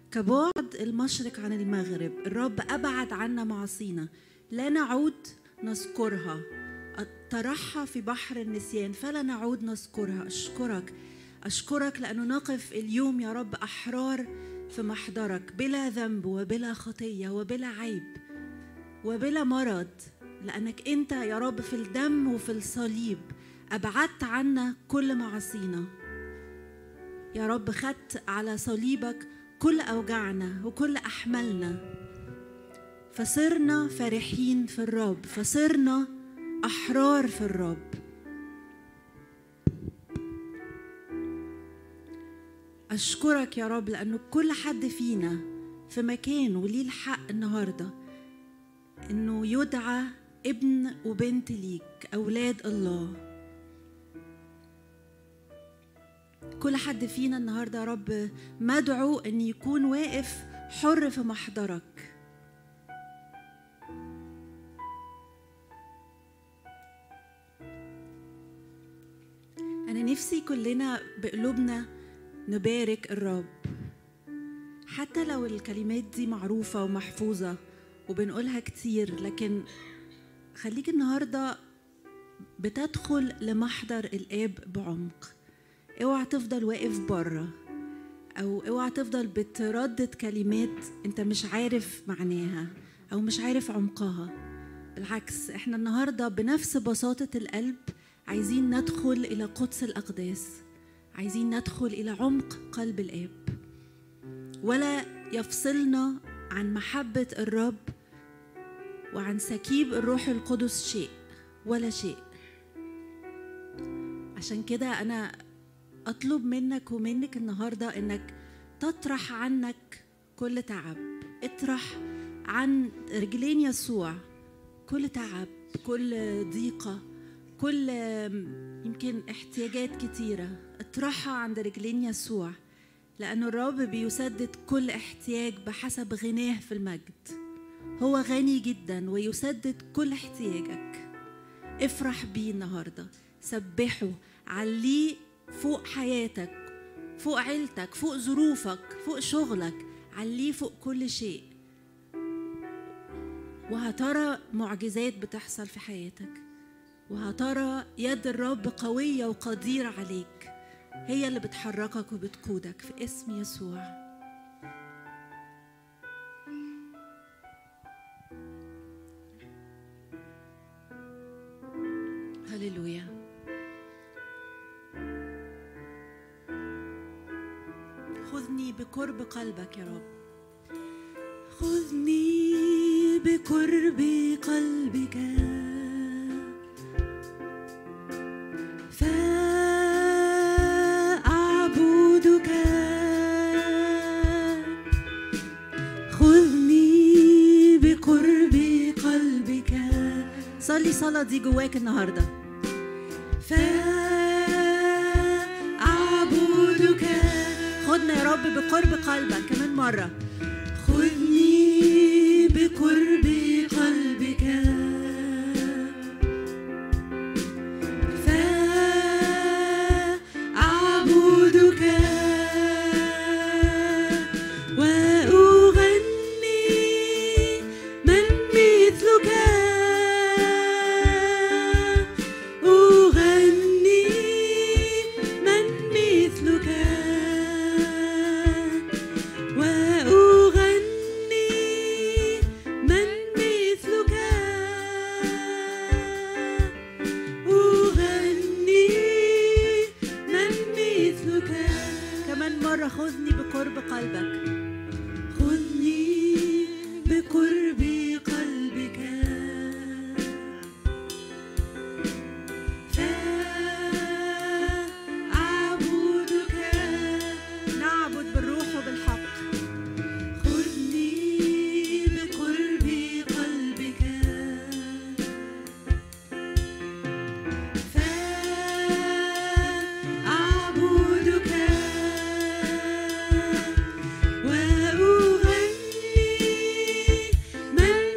كبعد المشرق عن المغرب الرب أبعد عنا معاصينا لا نعود نذكرها طرحها في بحر النسيان فلا نعود نذكرها أشكرك أشكرك لأنه نقف اليوم يا رب أحرار في محضرك بلا ذنب وبلا خطية وبلا عيب وبلا مرض لأنك أنت يا رب في الدم وفي الصليب أبعدت عنا كل معاصينا يا رب خدت على صليبك كل أوجعنا وكل أحملنا فصرنا فرحين في الرب فصرنا أحرار في الرب أشكرك يا رب لأنه كل حد فينا في مكان وليه الحق النهارده إنه يدعى ابن وبنت ليك أولاد الله كل حد فينا النهارده يا رب مدعو ان يكون واقف حر في محضرك انا نفسي كلنا بقلوبنا نبارك الرب حتى لو الكلمات دي معروفة ومحفوظة وبنقولها كتير لكن خليك النهاردة بتدخل لمحضر الآب بعمق اوعى تفضل واقف بره او اوعى تفضل بتردد كلمات انت مش عارف معناها او مش عارف عمقها بالعكس احنا النهارده بنفس بساطه القلب عايزين ندخل الى قدس الاقداس عايزين ندخل الى عمق قلب الاب ولا يفصلنا عن محبه الرب وعن سكيب الروح القدس شيء ولا شيء عشان كده انا اطلب منك ومنك النهارده انك تطرح عنك كل تعب اطرح عن رجلين يسوع كل تعب كل ضيقه كل يمكن احتياجات كتيره اطرحها عند رجلين يسوع لأن الرب بيسدد كل احتياج بحسب غناه في المجد هو غني جدا ويسدد كل احتياجك افرح بيه النهارده سبحه عليه فوق حياتك فوق عيلتك فوق ظروفك فوق شغلك عليه فوق كل شيء وهترى معجزات بتحصل في حياتك وهترى يد الرب قوية وقديرة عليك هي اللي بتحركك وبتقودك في اسم يسوع هللويا خذني بقرب قلبك يا رب خذني بقرب قلبك فأعبدك خذني بقرب قلبك صلي صلاة دي جواك النهارده فأعبدك خدنا يا رب بقرب قلبك كمان مرة خذني بقرب قلبك فأعبدك وأغني من مثلك أغني من مثلك وأغني من مثلك أغني من مثلك كمان مرة خذني بقرب قلبك خذني بقرب قلبك فأعبدك نعبد بالروح وبالحق خذني بقرب قلبك فأعبدك وأغني من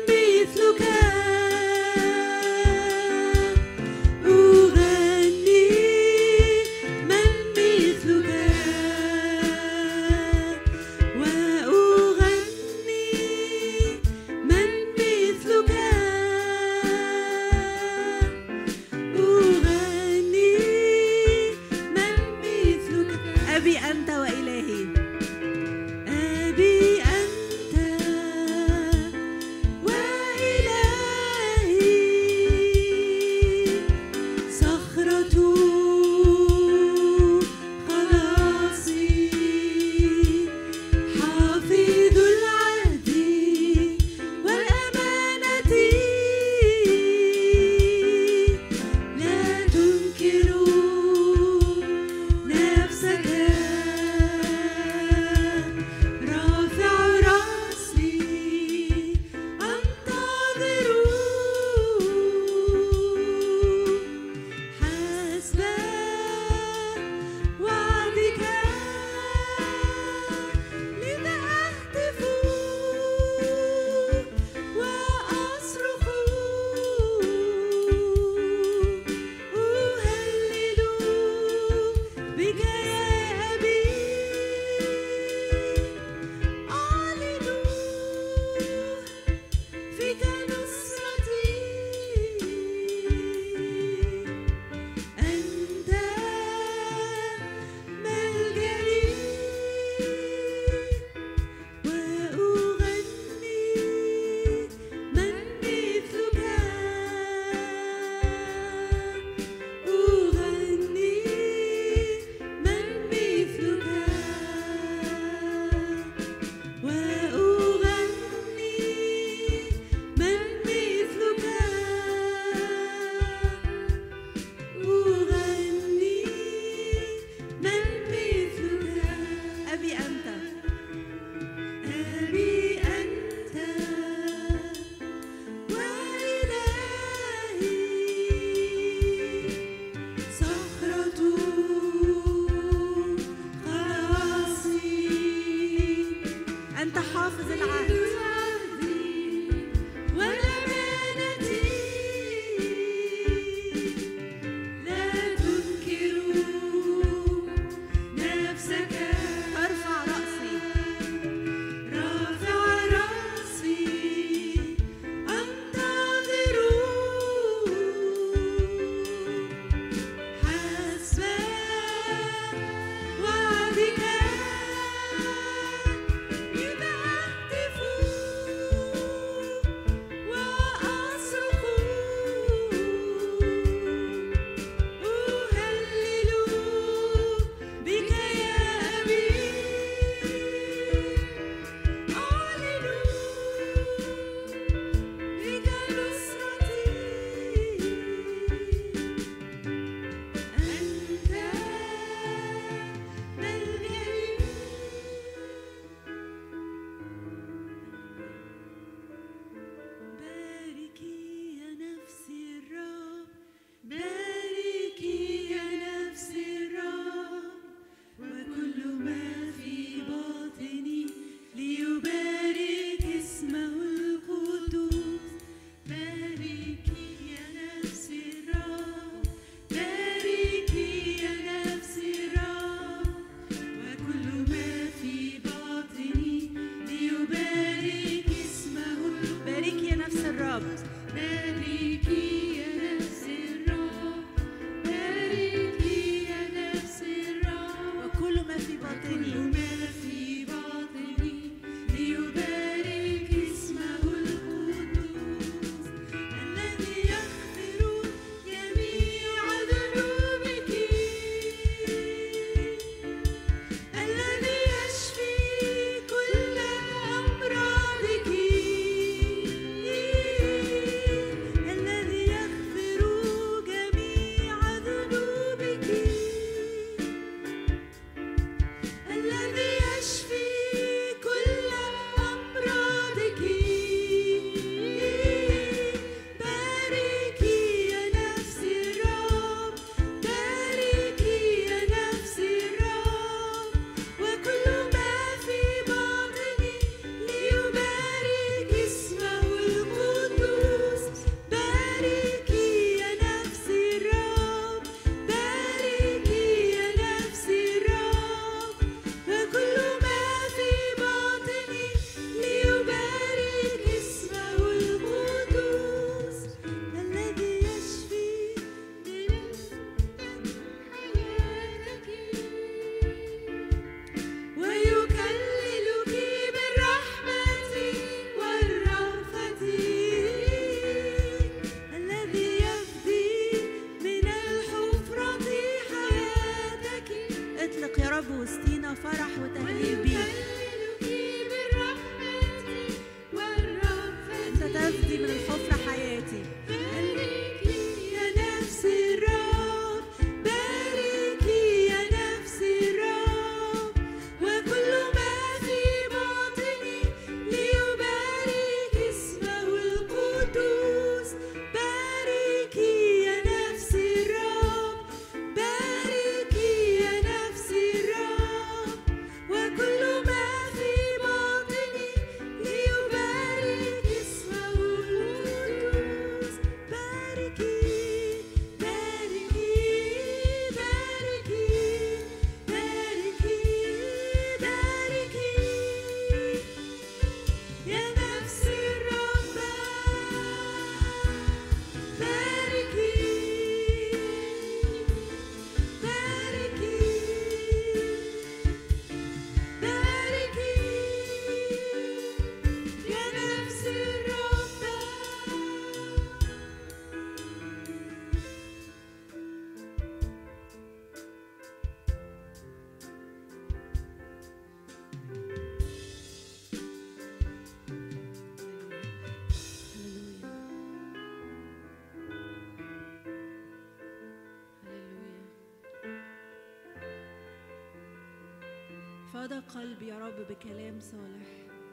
فاض قلبي يا رب بكلام صالح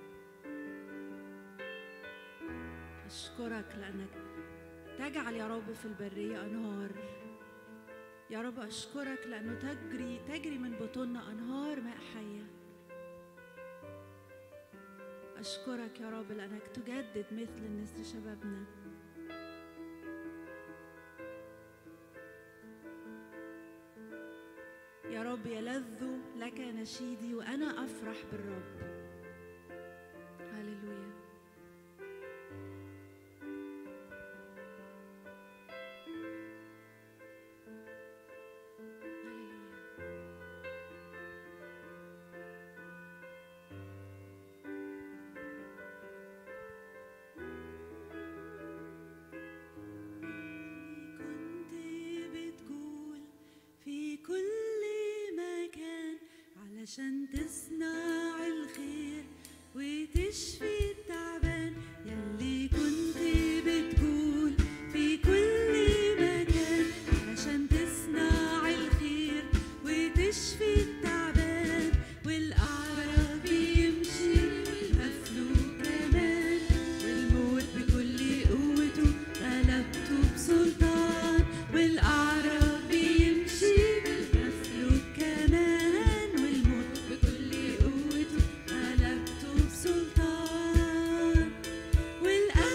أشكرك لأنك تجعل يا رب في البرية أنهار يا رب أشكرك لأنه تجري تجري من بطوننا أنهار ماء حية أشكرك يا رب لأنك تجدد مثل النسر شبابنا يا رب يلذ لك نشيدي وأنا أفرح بالرب هللويا هللويا كنت بتقول في كل مكان علشان تصنع الخير وتشفي التعبان يلي كنت بتقول في كل مكان علشان تصنع الخير وتشفي التعبان والأعراب يمشي مفلوك كمان والموت بكل قوته غلبته بسلطان والأعراب يمشي بالمفلوك كمان والموت بكل قوته غلبته بسلطان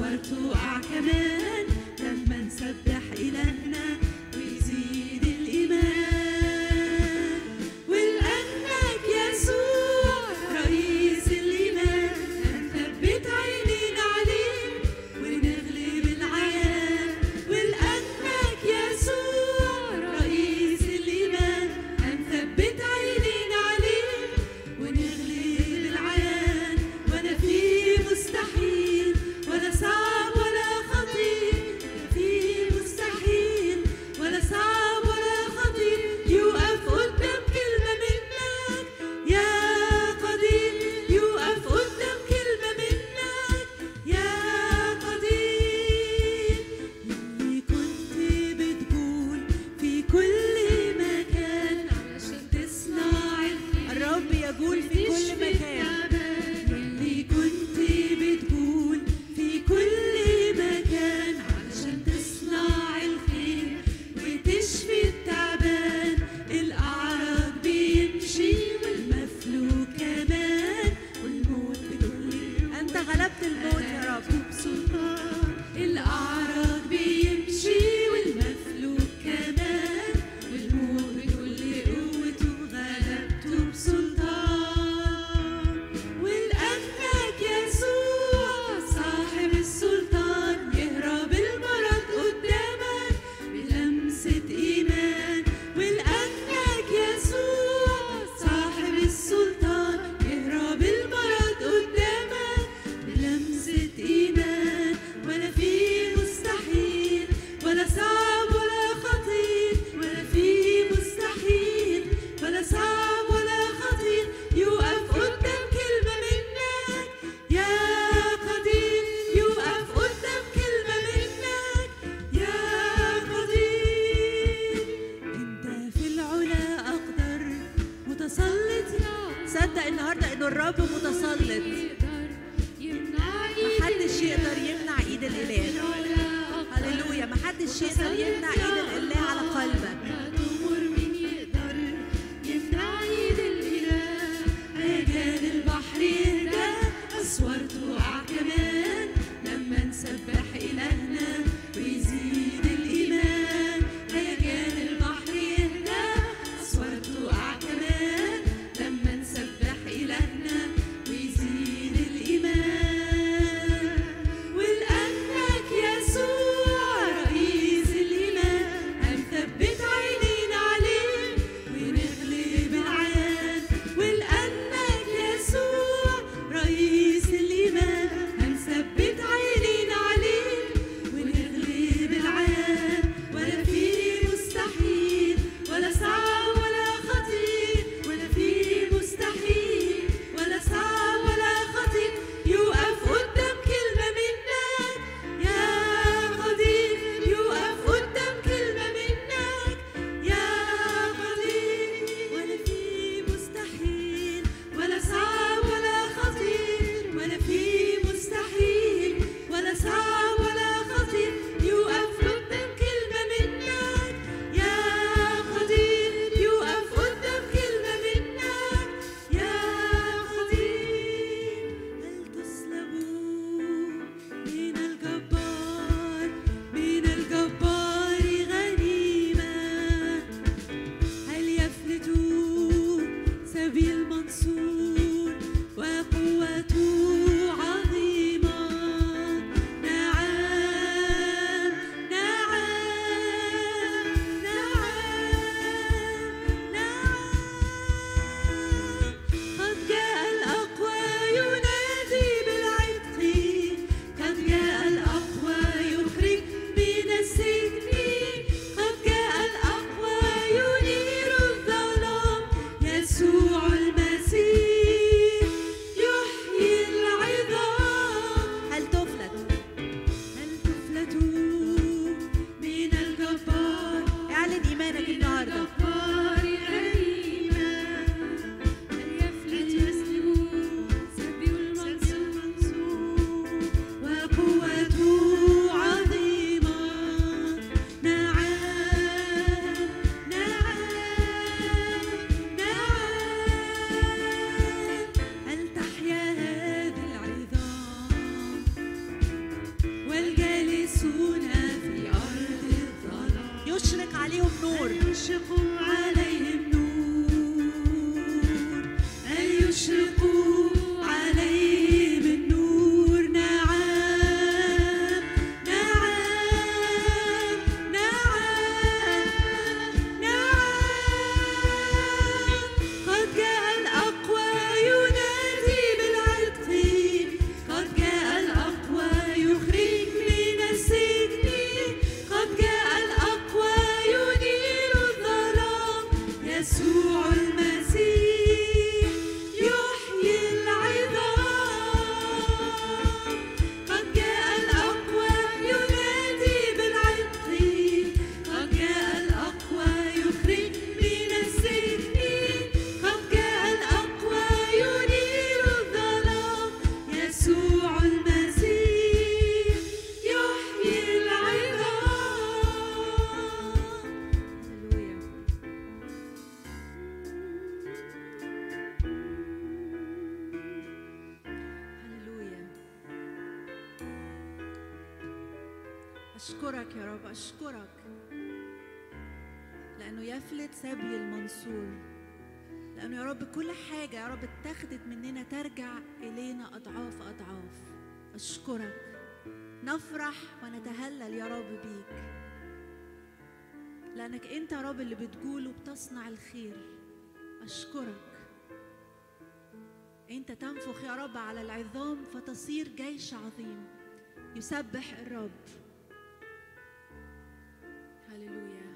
أسوار تقع كمان لما نسبح إلهنا ويزيد الإيمان ولأنك يسوع رئيس الإيمان هنثبت عينينا عليك ونغلب العيان ولأنك يسوع رئيس الإيمان هنثبت عينينا عليك ونغلب العيان ولا في مستحيل ولا صعب ولا خطير في مستحيل ولا صعب ولا خطير يوقف قدام كلمة منك يا قدير يوقف قدام كلمة منك يا قدير اللي كنت بتقول في كل مكان علشان تصنع الرب يقول في كل مكان اللي كنت بتقول في كل مكان علشان تصنع الخير وتشفي التعبان الأعرج بيمشي والمفلوج كمان والموت بكل أنت غلبت الموت يا رب بسلطان الأعرج بيمشي والمفلوج كمان والموت بكل قوته غلبته بسلطان ولأنك يسوع صاحب السلطان يهرب المرض قدامك بلمسة إيمان ولأنك يسوع صاحب السلطان يهرب المرض قدامك بلمسة إيمان ولا في مستحيل ولا صعب ولا خطير ولا في مستحيل ولا صعب ولا خطير يوقف قدام كلمة منك يا قدير يوقف قدام كلمة منك يا قدير انت في العلا أقدر متسلط يا صدق النهارده إنه الرب متسلط محدش يقدر يمنع إيد الإله هللويا محدش يقدر يمنع إيد الإله على قلبك تمر مين يقدر يمنع ايد الاله اجال البحر يهدى اسوار تقع كمان لما نسبح الهنا ويزيد الايمان اجال البحر يهدى اسوار تقع كمان لما نسبح الهنا ويزيد الايمان ولانك يسوع رئيس الايمان عليهم نور أن يشرق عليهم نور أن يشرق عليهم النور نعم نعم نعم نعم قد جاء الأقوى ينادي بالعتق قد جاء الأقوى يخرج من السجن قد جاء الأقوى ينير الظلام يسوع المسيح يحيي العظام قد جاء الأقوى ينادي بالعتق قد جاء الأقوى يخرج من السجن قد جاء الأقوى ينير الظلام يسوع المسيح يحيي العظام هللويا هللويا أشكرك يا رب أشكرك لأنه يفلت سبي المنصور لأنه يا رب كل حاجة يا رب اتخذت مننا ترجع إلينا أضعاف أضعاف أشكرك نفرح ونتهلل يا رب بيك لأنك أنت يا رب اللي بتقول وبتصنع الخير أشكرك أنت تنفخ يا رب على العظام فتصير جيش عظيم يسبح الرب هللويا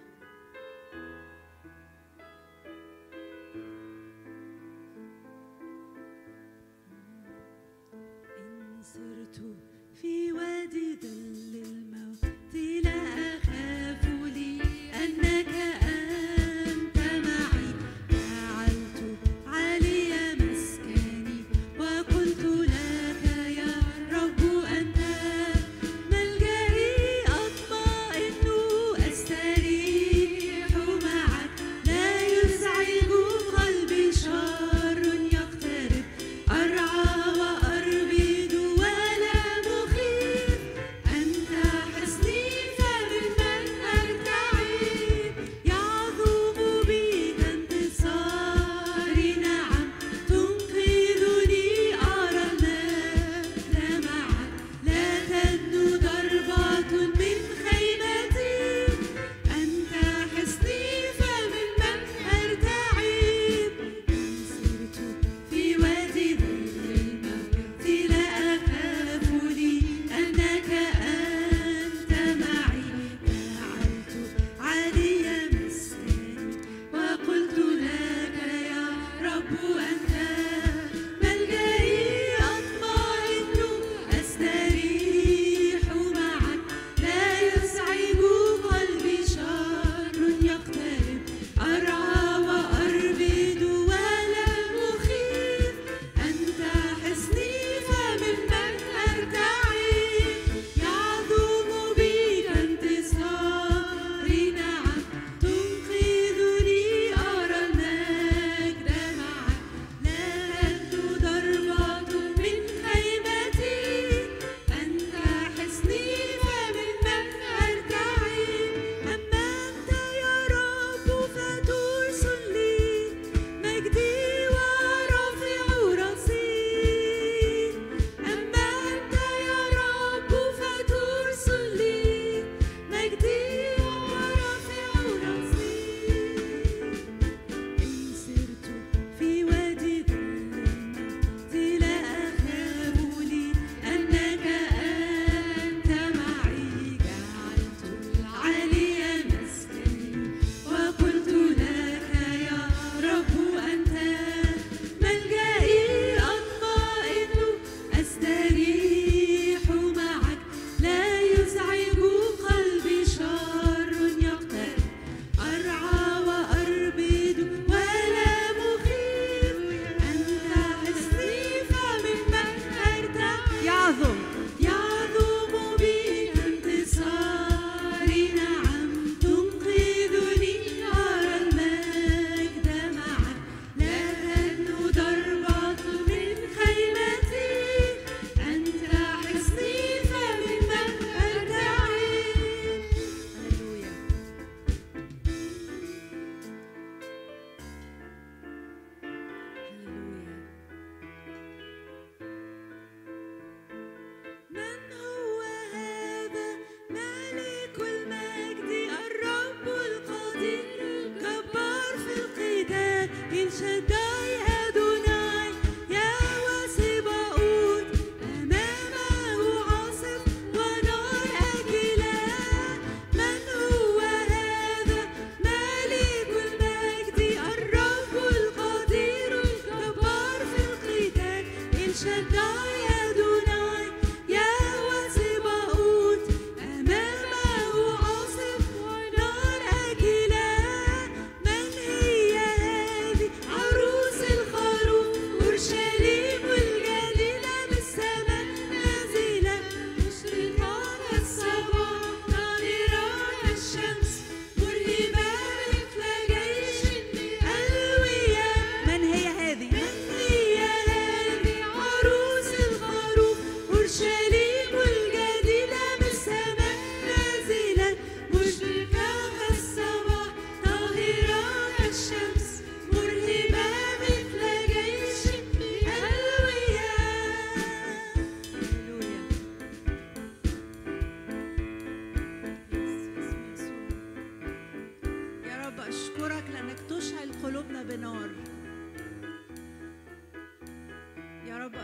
إن سرت في وادي ظل الموت لا أخاف لي أنك أنت معي جعلت علي مسكني وقلت لك يا رب أنت ملجئي أطمئن أستريح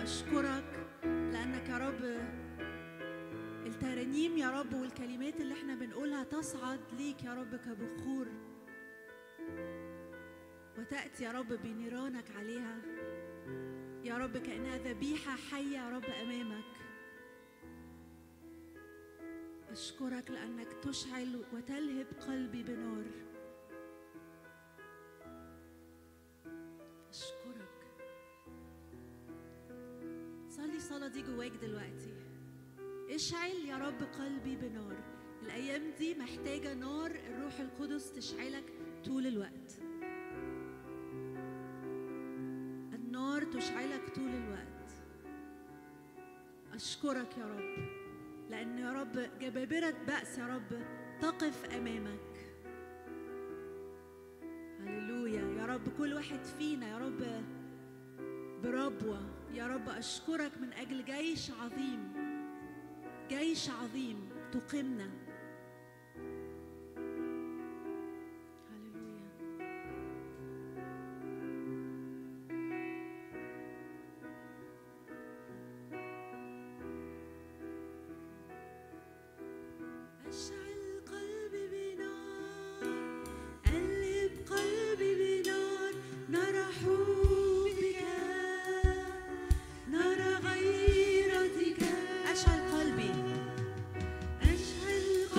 أشكرك لأنك يا رب الترانيم يا رب والكلمات اللي احنا بنقولها تصعد ليك يا رب كبخور وتأتي يا رب بنيرانك عليها يا رب كأنها ذبيحة حية يا رب أمامك أشكرك لأنك تشعل وتلهب قلبي بنار أشكرك صلي الصلاة دي جواك دلوقتي اشعل يا رب قلبي بنار الأيام دي محتاجة نار الروح القدس تشعلك طول الوقت النار تشعلك طول الوقت أشكرك يا رب لأن يا رب جبابرة بأس يا رب تقف أمامك هللويا يا رب كل واحد فينا يا رب بربوة يا رب أشكرك من أجل جيش عظيم جيش عظيم تقيمنا هللويا أشعل قلبي بنار قلب قلبي بنار نرى حبك نرى غيرتك أشعل قلبي أشعل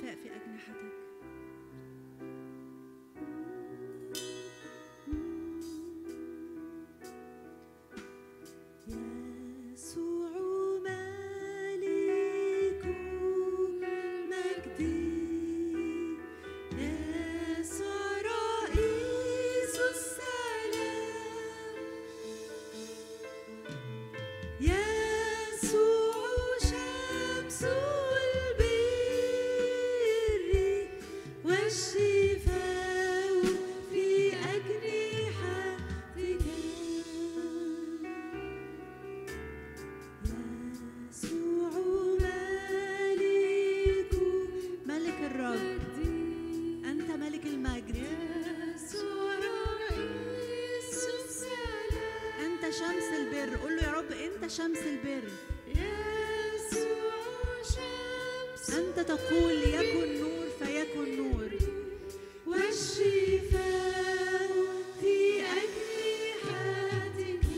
شفاء في أجنحتك يسوع مالك المجد يسوع رئيس السلام يسوع شمس البر والشفاء في أجنحتك يسوع مالك ملك الرب أنت ملك المجد يسوع رئيس السلام أنت شمس البر قول له يا رب أنت شمس البر يسوع شمس أنت تقول ليكن نور فيكن نور والشفاء في أجنحتك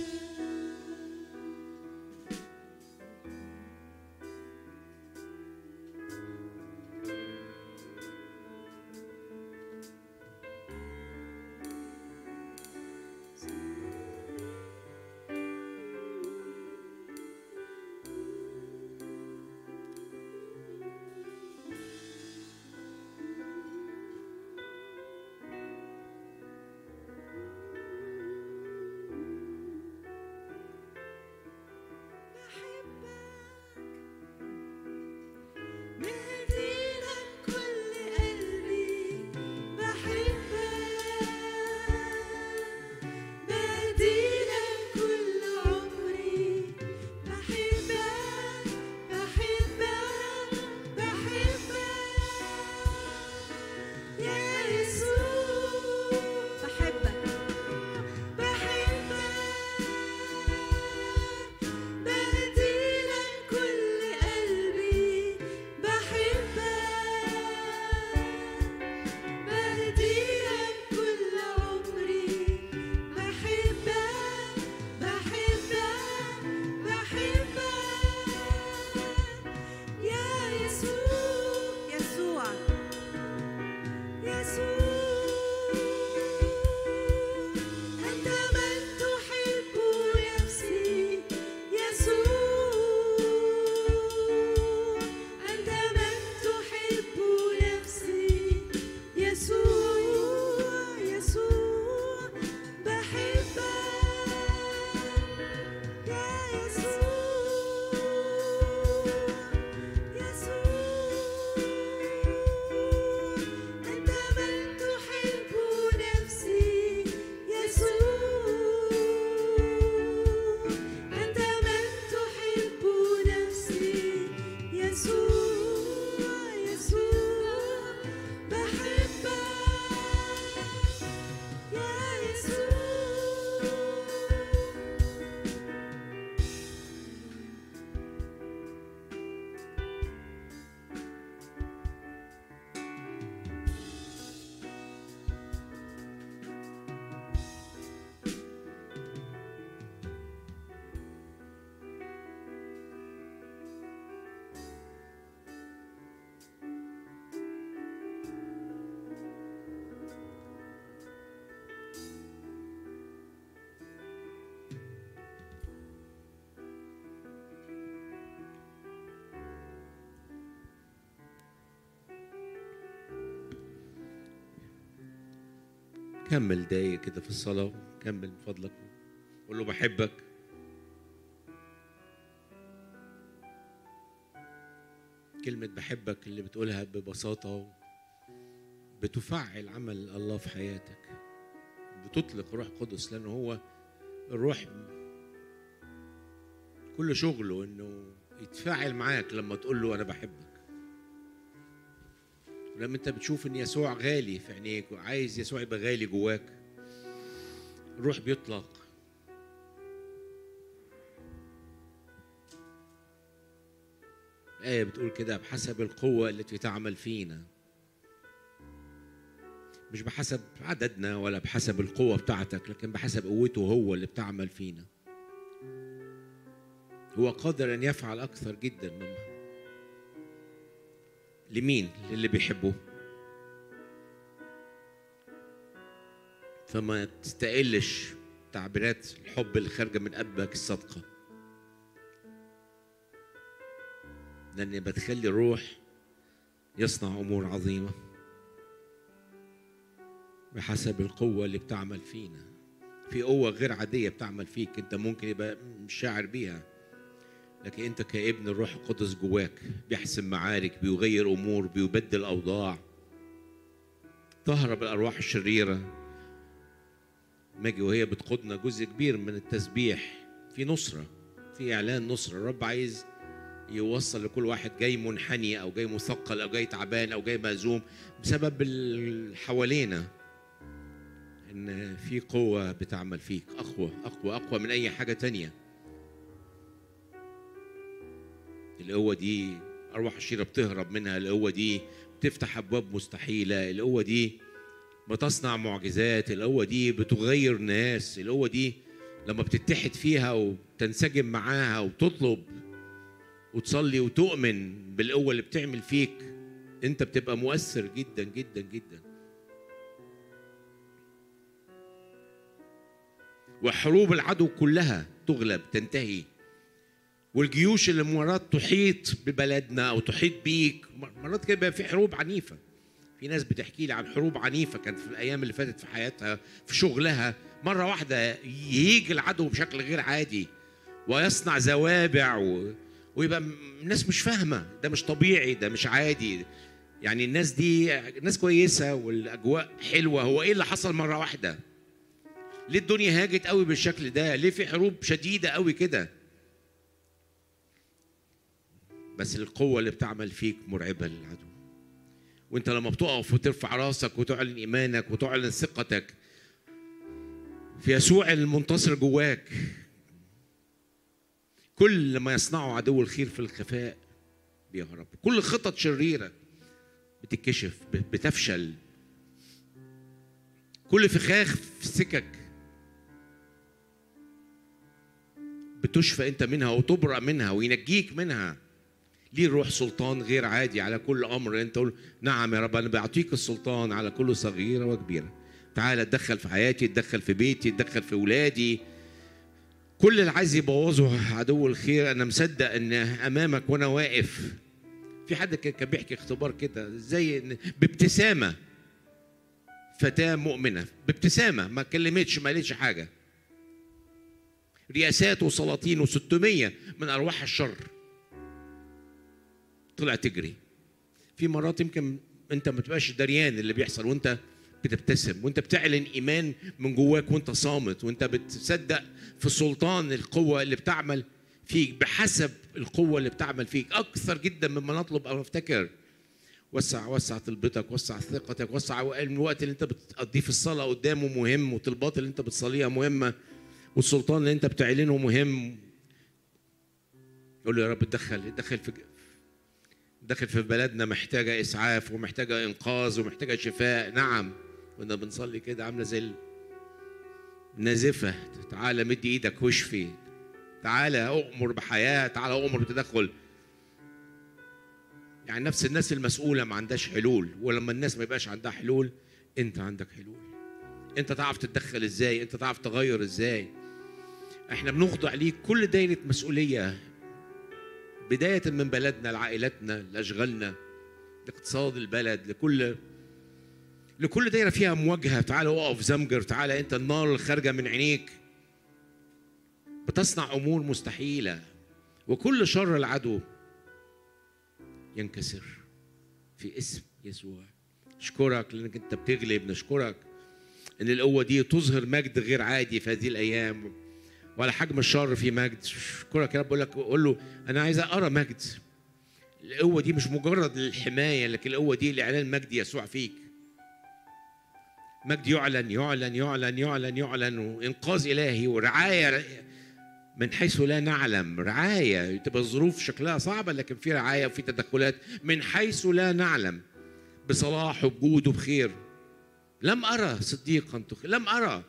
بهديلك كل قلبي بحبك بهديلك كل عمري بحبك بحبك بحبك يا يسوع بحبك بحبك بهديلك كل قلبي بحبك بهديلك كل عمري بحبك بحبك بحبك يا يسوع يسوع يسوع أنت من تحب نفسي يسوع أنت من تحب نفسي يسوع يسوع بحبك يا يسوع يسوع أنت من تحب نفسي يسوع أنت من تحب نفسي يسوع يسوع بحبك يا يسوع كمل دقايق كده في الصلاة كمل من فضلك قول له بحبك كلمة بحبك اللي بتقولها ببساطة بتفعل عمل الله في حياتك بتطلق روح قدس لأنه هو الروح كل شغله انه يتفاعل معاك لما تقول له انا بحبك ولما انت بتشوف ان يسوع غالي في عينيك وعايز يسوع يبقى غالي جواك الروح بيطلق الآية بتقول كده بحسب القوة التي تعمل فينا مش بحسب عددنا ولا بحسب القوة بتاعتك لكن بحسب قوته هو اللي بتعمل فينا هو قادر أن يفعل أكثر جدا مما لمين للي بيحبوه فما تستقلش تعبيرات الحب اللي خارجه من قلبك الصادقه لان بتخلي الروح يصنع امور عظيمه بحسب القوه اللي بتعمل فينا في قوه غير عاديه بتعمل فيك انت ممكن يبقى مش شاعر بيها لكن انت كابن الروح القدس جواك بيحسم معارك بيغير امور بيبدل اوضاع تهرب الارواح الشريره ماجي وهي بتقودنا جزء كبير من التسبيح في نصره في اعلان نصره الرب عايز يوصل لكل واحد جاي منحني او جاي مثقل او جاي تعبان او جاي مهزوم بسبب اللي حوالينا ان في قوه بتعمل فيك اقوى اقوى اقوى من اي حاجه تانية القوه دي ارواح الشيره بتهرب منها القوه دي بتفتح ابواب مستحيله القوه دي بتصنع معجزات القوه دي بتغير ناس القوه دي لما بتتحد فيها وتنسجم معاها وتطلب وتصلي وتؤمن بالقوه اللي بتعمل فيك انت بتبقى مؤثر جدا جدا جدا وحروب العدو كلها تغلب تنتهي والجيوش اللي مرات تحيط ببلدنا او تحيط بيك مرات كده بيبقى في حروب عنيفه في ناس بتحكي لي عن حروب عنيفه كانت في الايام اللي فاتت في حياتها في شغلها مره واحده يجي العدو بشكل غير عادي ويصنع زوابع و... ويبقى م- الناس مش فاهمه ده مش طبيعي ده مش عادي يعني الناس دي ناس كويسه والاجواء حلوه هو ايه اللي حصل مره واحده ليه الدنيا هاجت قوي بالشكل ده ليه في حروب شديده قوي كده بس القوه اللي بتعمل فيك مرعبه للعدو وانت لما بتقف وترفع راسك وتعلن ايمانك وتعلن ثقتك في يسوع المنتصر جواك كل ما يصنعه عدو الخير في الخفاء بيهرب كل خطط شريره بتتكشف بتفشل كل فخاخ في السكك بتشفى انت منها وتبرأ منها وينجيك منها ليه الروح سلطان غير عادي على كل امر انت تقول نعم يا رب انا بعطيك السلطان على كل صغيره وكبيره تعالى اتدخل في حياتي اتدخل في بيتي اتدخل في ولادي كل اللي عايز يبوظه عدو الخير انا مصدق ان امامك وانا واقف في حد كان كان بيحكي اختبار كده زي إن بابتسامه فتاه مؤمنه بابتسامه ما كلمتش ما قالتش حاجه رياسات وسلاطين و600 من ارواح الشر طلع تجري في مرات يمكن انت ما تبقاش دريان اللي بيحصل وانت بتبتسم وانت بتعلن ايمان من جواك وانت صامت وانت بتصدق في سلطان القوه اللي بتعمل فيك بحسب القوه اللي بتعمل فيك اكثر جدا مما نطلب او نفتكر وسع وسع طلبتك وسع ثقتك وسع الوقت اللي انت بتقضيه في الصلاه قدامه مهم والطلبات اللي انت بتصليها مهمه والسلطان اللي انت بتعلنه مهم قول له يا رب اتدخل اتدخل في داخل في بلدنا محتاجة إسعاف ومحتاجة إنقاذ ومحتاجة شفاء نعم كنا بنصلي كده عاملة زي النازفة تعالى مد إيدك واشفي تعالى أؤمر بحياة تعالى أؤمر بتدخل يعني نفس الناس المسؤولة ما عندهاش حلول ولما الناس ما يبقاش عندها حلول أنت عندك حلول أنت تعرف تتدخل إزاي أنت تعرف تغير إزاي احنا بنخضع ليك كل دايرة مسؤولية بداية من بلدنا لعائلتنا لأشغالنا لاقتصاد البلد لكل لكل دايرة فيها مواجهة تعالى اقف زمجر تعالى أنت النار اللي خارجة من عينيك بتصنع أمور مستحيلة وكل شر العدو ينكسر في اسم يسوع نشكرك لأنك أنت بتغلب نشكرك إن القوة دي تظهر مجد غير عادي في هذه الأيام ولا حجم الشر في مجد اشكرك يا رب اقول لك قول له انا عايز ارى مجد القوه دي مش مجرد للحمايه لكن القوه دي لاعلان مجد يسوع فيك مجد يعلن يعلن يعلن يعلن يعلن وانقاذ الهي ورعايه من حيث لا نعلم رعايه تبقى الظروف شكلها صعبه لكن في رعايه وفي تدخلات من حيث لا نعلم بصلاح وبجود وبخير لم ارى صديقا تخ... لم ارى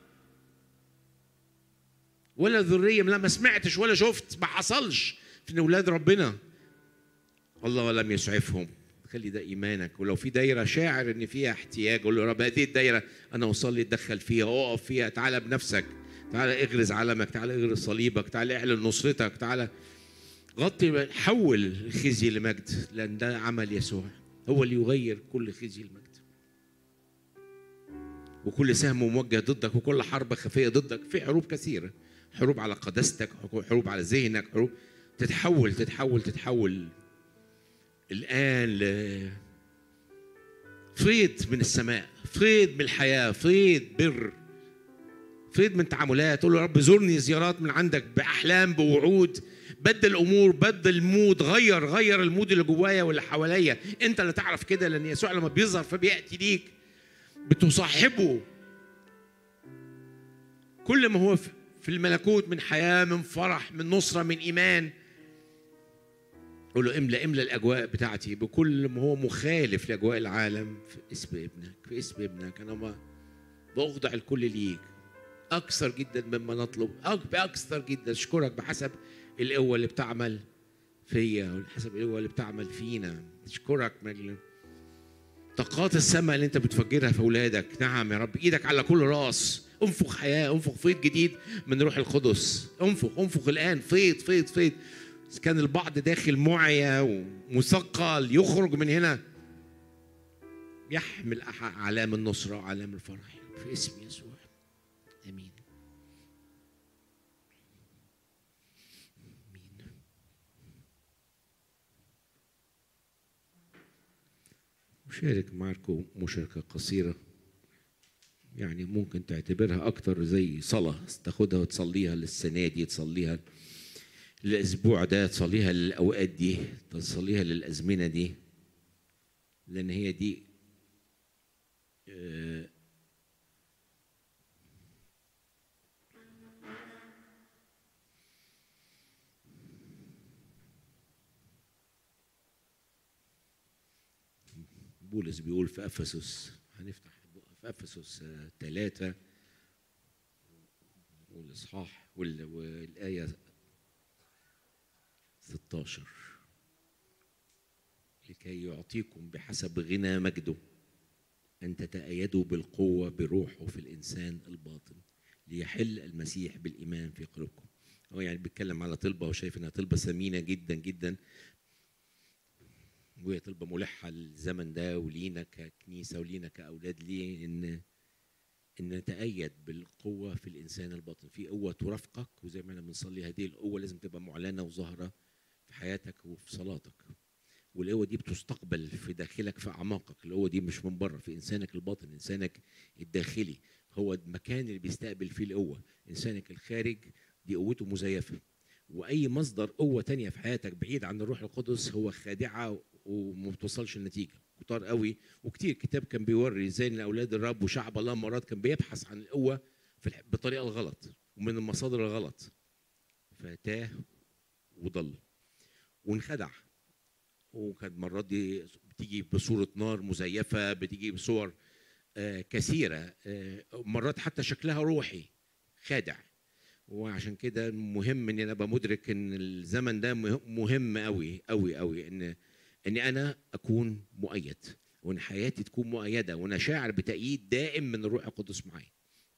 ولا ذريه لا ما سمعتش ولا شفت ما حصلش في اولاد ربنا الله لم يسعفهم خلي ده ايمانك ولو في دايره شاعر ان فيها احتياج قول له يا رب هذه الدايره انا اصلي اتدخل فيها اقف فيها تعالى بنفسك تعالى اغرز علمك تعالى اغرز صليبك تعالى اعلن نصرتك تعالى غطي حول الخزي لمجد لان ده عمل يسوع هو اللي يغير كل خزي لمجد وكل سهم موجه ضدك وكل حرب خفيه ضدك في حروب كثيره حروب على قداستك حروب على ذهنك حروب تتحول تتحول تتحول الآن ل فيض من السماء فيض من الحياة فيض بر فيض من تعاملات تقول له يا رب زورني زيارات من عندك بأحلام بوعود بدل الامور بدل المود غير غير المود اللي جوايا واللي حواليا انت اللي تعرف كده لان يسوع لما بيظهر فبياتي ليك بتصاحبه كل ما هو في الملكوت من حياه من فرح من نصره من ايمان قول له املى املى الاجواء بتاعتي بكل ما هو مخالف لاجواء العالم في اسم ابنك في اسم ابنك انا ما بخضع الكل ليك اكثر جدا مما نطلب أك- باكثر جدا اشكرك بحسب القوه اللي بتعمل فيا وحسب القوه اللي بتعمل فينا اشكرك من طاقات السماء اللي انت بتفجرها في اولادك نعم يا رب ايدك على كل راس انفخ حياه انفخ فيض جديد من روح القدس انفخ انفخ الان فيض فيض فيض إذا كان البعض داخل معيا ومثقل يخرج من هنا يحمل أح- اعلام النصره واعلام الفرح في اسم يسوع امين امين أشارك معكم مشاركة قصيرة يعني ممكن تعتبرها أكتر زي صلاة تاخدها وتصليها للسنة دي تصليها الأسبوع ده تصليها للأوقات دي تصليها للأزمنة دي لأن هي دي آه، بولس بيقول في افسس هنفتح في افسس آه، ثلاثة والاصحاح وال- والايه 16 لكي يعطيكم بحسب غنى مجده ان تتأيدوا بالقوه بروحه في الانسان الباطن ليحل المسيح بالايمان في قلوبكم هو يعني بيتكلم على طلبه وشايف انها طلبه ثمينه جدا جدا وهي طلبة ملحة للزمن ده ولينا ككنيسة ولينا كأولاد ليه إن إن نتأيد بالقوة في الإنسان الباطن في قوة ترافقك وزي ما احنا بنصلي هذه القوة لازم تبقى معلنة وظاهرة في حياتك وفي صلاتك والقوة دي بتستقبل في داخلك في أعماقك القوة دي مش من بره في إنسانك الباطن إنسانك الداخلي هو المكان اللي بيستقبل فيه القوة إنسانك الخارج دي قوته مزيفة واي مصدر قوه تانية في حياتك بعيد عن الروح القدس هو خادعه وما بتوصلش النتيجه كتار قوي وكتير كتاب كان بيوري ازاي ان اولاد الرب وشعب الله مرات كان بيبحث عن القوه في الح- بالطريقه الغلط ومن المصادر الغلط فتاه وضل وانخدع وكانت مرات دي بتيجي بصوره نار مزيفه بتيجي بصور آه، كثيره آه، مرات حتى شكلها روحي خادع وعشان كده مهم ان انا ابقى مدرك ان الزمن ده مه- مهم قوي قوي قوي ان اني انا اكون مؤيد وان حياتي تكون مؤيده وانا شاعر بتأييد دائم من الروح القدس معايا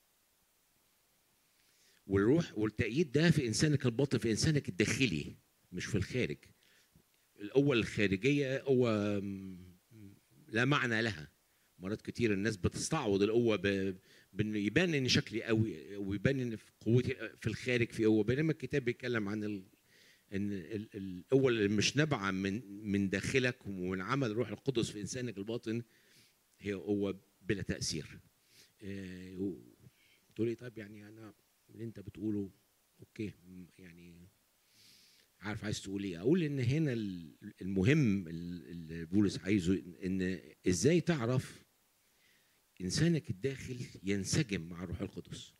والروح والتأييد ده في انسانك الباطن في انسانك الداخلي مش في الخارج القوة الخارجية قوة م- لا معنى لها مرات كتير الناس بتستعوض القوة ب... بان يبان ان شكلي قوي ويبان ان في قوتي في الخارج في قوه بينما الكتاب بيتكلم عن ال... ان ال- القوه اللي مش نابعه من من داخلك ومن عمل الروح القدس في انسانك الباطن هي قوه بلا تاثير. إيه، و- تقول لي طيب يعني انا اللي انت بتقوله اوكي م- يعني عارف عايز تقول ايه؟ اقول ان هنا ال- المهم ال- اللي بولس عايزه ان ازاي تعرف انسانك الداخل ينسجم مع الروح القدس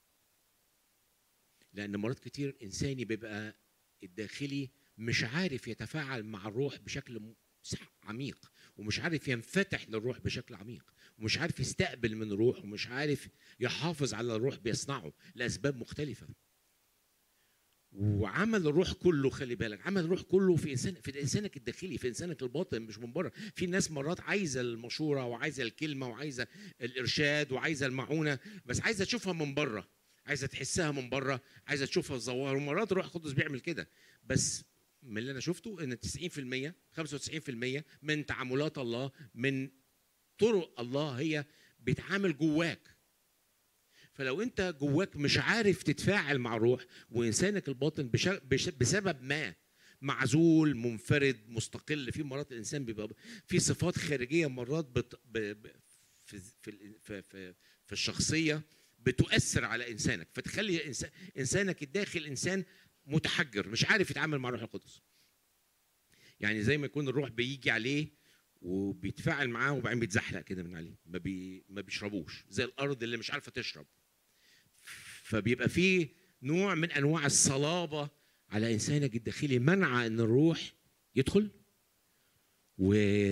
لان مرات كتير انساني بيبقى الداخلي مش عارف يتفاعل مع الروح بشكل م- صح- عميق ومش عارف ينفتح للروح بشكل عميق ومش عارف يستقبل من الروح ومش عارف يحافظ على الروح بيصنعه لاسباب مختلفه وعمل الروح كله خلي بالك عمل الروح كله في انسان في انسانك الداخلي في انسانك الباطن مش من بره في ناس مرات عايزه المشوره وعايزه الكلمه وعايزه الارشاد وعايزه المعونه بس عايزه تشوفها من بره عايزه تحسها من بره عايزه تشوفها في ظواهر ومرات الروح القدس بيعمل كده بس من اللي انا شفته ان 90% 95% من تعاملات الله من طرق الله هي بيتعامل جواك فلو انت جواك مش عارف تتفاعل مع الروح وانسانك الباطن بش... بش... بسبب ما معزول منفرد مستقل في مرات الانسان بيبقى في صفات خارجيه مرات بت... ب... ب... في في ال- في في, في الشخصيه بتؤثر على انسانك فتخلي إنسان... انسانك الداخل انسان متحجر مش عارف يتعامل مع الروح القدس يعني زي ما يكون الروح بيجي عليه وبيتفاعل معاه وبعدين بيتزحلق كده من عليه ما بي ما بيشربوش زي الارض اللي مش عارفه تشرب فبيبقى فيه نوع من انواع الصلابه على انسانك الداخلي منع ان الروح يدخل و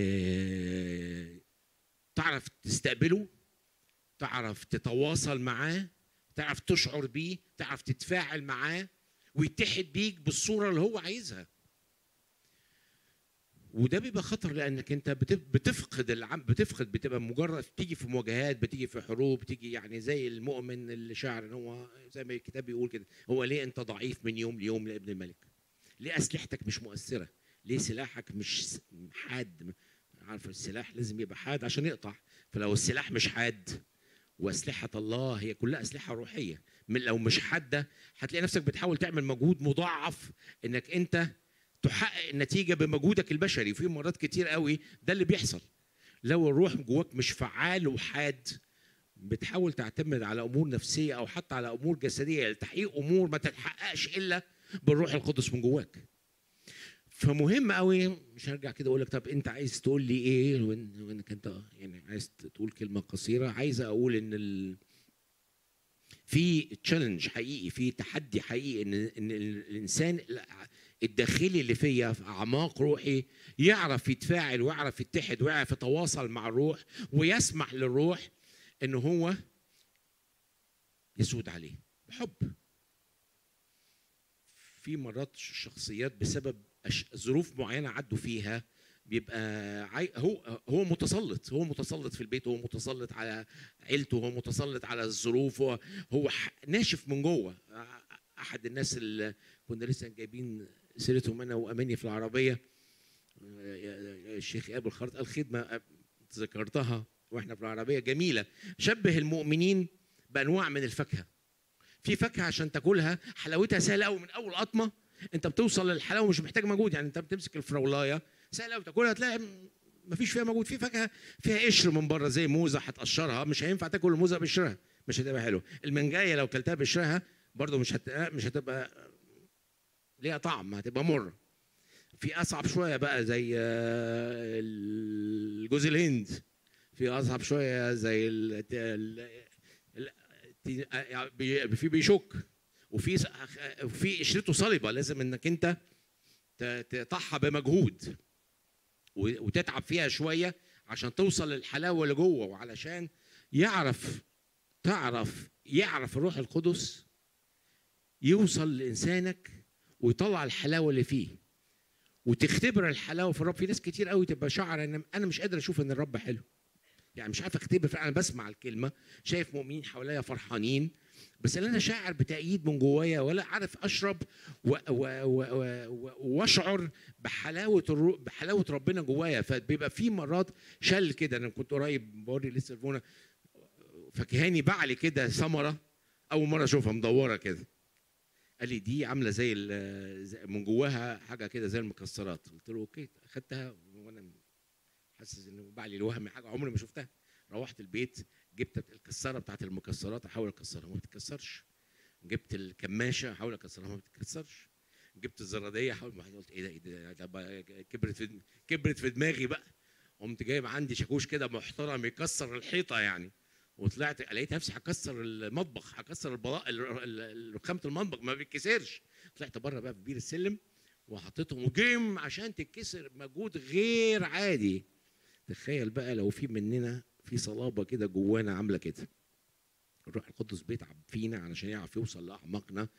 تعرف تستقبله تعرف تتواصل معاه تعرف تشعر بيه تعرف تتفاعل معاه ويتحد بيك بالصوره اللي هو عايزها وده بيبقى خطر لانك انت بتف- بتفقد العم بتفقد بتبقى مجرد بتيجي في مواجهات بتيجي في حروب بتيجي يعني زي المؤمن اللي شاعر ان هو زي ما الكتاب بيقول كده هو ليه انت ضعيف من يوم ليوم لابن الملك ليه اسلحتك مش مؤثره ليه سلاحك مش س- حاد عارف السلاح لازم يبقى حاد عشان يقطع فلو السلاح مش حاد واسلحه الله هي كلها اسلحه روحيه من لو مش حاده هتلاقي نفسك بتحاول تعمل مجهود مضاعف انك انت تحقق النتيجه بمجهودك البشري في مرات كتير قوي ده اللي بيحصل لو الروح جواك مش فعال وحاد بتحاول تعتمد على امور نفسيه او حتى على امور جسديه لتحقيق امور ما تتحققش الا بالروح القدس من جواك فمهم قوي مش هرجع كده اقول لك طب انت عايز تقول لي ايه وإن- وانك انت يعني عايز تقول كلمه قصيره عايز اقول ان ال... في تشالنج حقيقي في تحدي حقيقي ان ان الانسان الداخلي اللي فيا في اعماق روحي يعرف يتفاعل ويعرف يتحد ويعرف يتواصل مع الروح ويسمح للروح ان هو يسود عليه بحب في مرات شخصيات بسبب أش- ظروف معينه عدوا فيها بيبقى عاي... هو هو متسلط هو متسلط في البيت هو متسلط على عيلته هو متسلط على الظروف هو هو ح- ناشف من جوه احد الناس اللي كنا لسه جايبين سيرتهم انا واماني في العربيه الشيخ ابو الخرط قال خدمه ذكرتها واحنا في العربيه جميله شبه المؤمنين بانواع من الفاكهه في فاكهه عشان تاكلها حلاوتها سهله قوي من اول قطمه انت بتوصل للحلاوه مش محتاج مجهود يعني انت بتمسك الفراولايه سهله قوي تاكلها تلاقي ما فيش فيها مجهود في فاكهه فيها قشر من بره زي موزه هتقشرها مش هينفع تاكل الموزه بقشرها مش هتبقى حلوه المانجايه لو كلتها بقشرها برضه مش هت... مش هتبقى ليها طعم هتبقى مره في اصعب شويه بقى زي آه، الجوز الهند في اصعب شويه زي ال... ال... ال... ال- بي- في بيشك وفي س- وفي قشرته صلبه لازم انك انت ت- تقطعها بمجهود و- وتتعب فيها شويه عشان توصل للحلاوه اللي جوه وعلشان يعرف تعرف يعرف الروح القدس يوصل لانسانك ويطلع الحلاوه اللي فيه وتختبر الحلاوه في الرب في ناس كتير قوي تبقى شعر ان انا مش قادر اشوف ان الرب حلو يعني مش عارف اختبر انا بسمع الكلمه شايف مؤمنين حواليا فرحانين بس اللي انا شاعر بتأييد من جوايا ولا عارف اشرب و- و- و- و- و- واشعر بحلاوه الرو... بحلاوه ربنا جوايا فبيبقى في مرات شل كده انا كنت قريب بوري لسه فونا فكهاني بعلي كده ثمره اول مره اشوفها مدوره كده قال لي دي عامله زي, ال- زي من جواها حاجه كده زي المكسرات قلت له اوكي اخدتها وانا حاسس انه بعلي الوهم حاجه عمري ما شفتها روحت البيت جبت الكساره بتاعت المكسرات احاول اكسرها ما بتتكسرش جبت الكماشه احاول اكسرها ما بتتكسرش جبت الزراديه احاول ما قلت ايه ده ايه ده ده بقى كبرت في كبرت في دماغي بقى قمت جايب عندي شاكوش كده محترم يكسر الحيطه يعني وطلعت لقيت نفسي هكسر المطبخ هكسر البلاء رخامه المطبخ ما بيتكسرش طلعت بره بقى في بير السلم وحطيتهم وجيم عشان تتكسر مجهود غير عادي تخيل بقى لو في مننا في صلابه كده جوانا عامله كده الروح القدس بيتعب فينا علشان يعرف يوصل لاعماقنا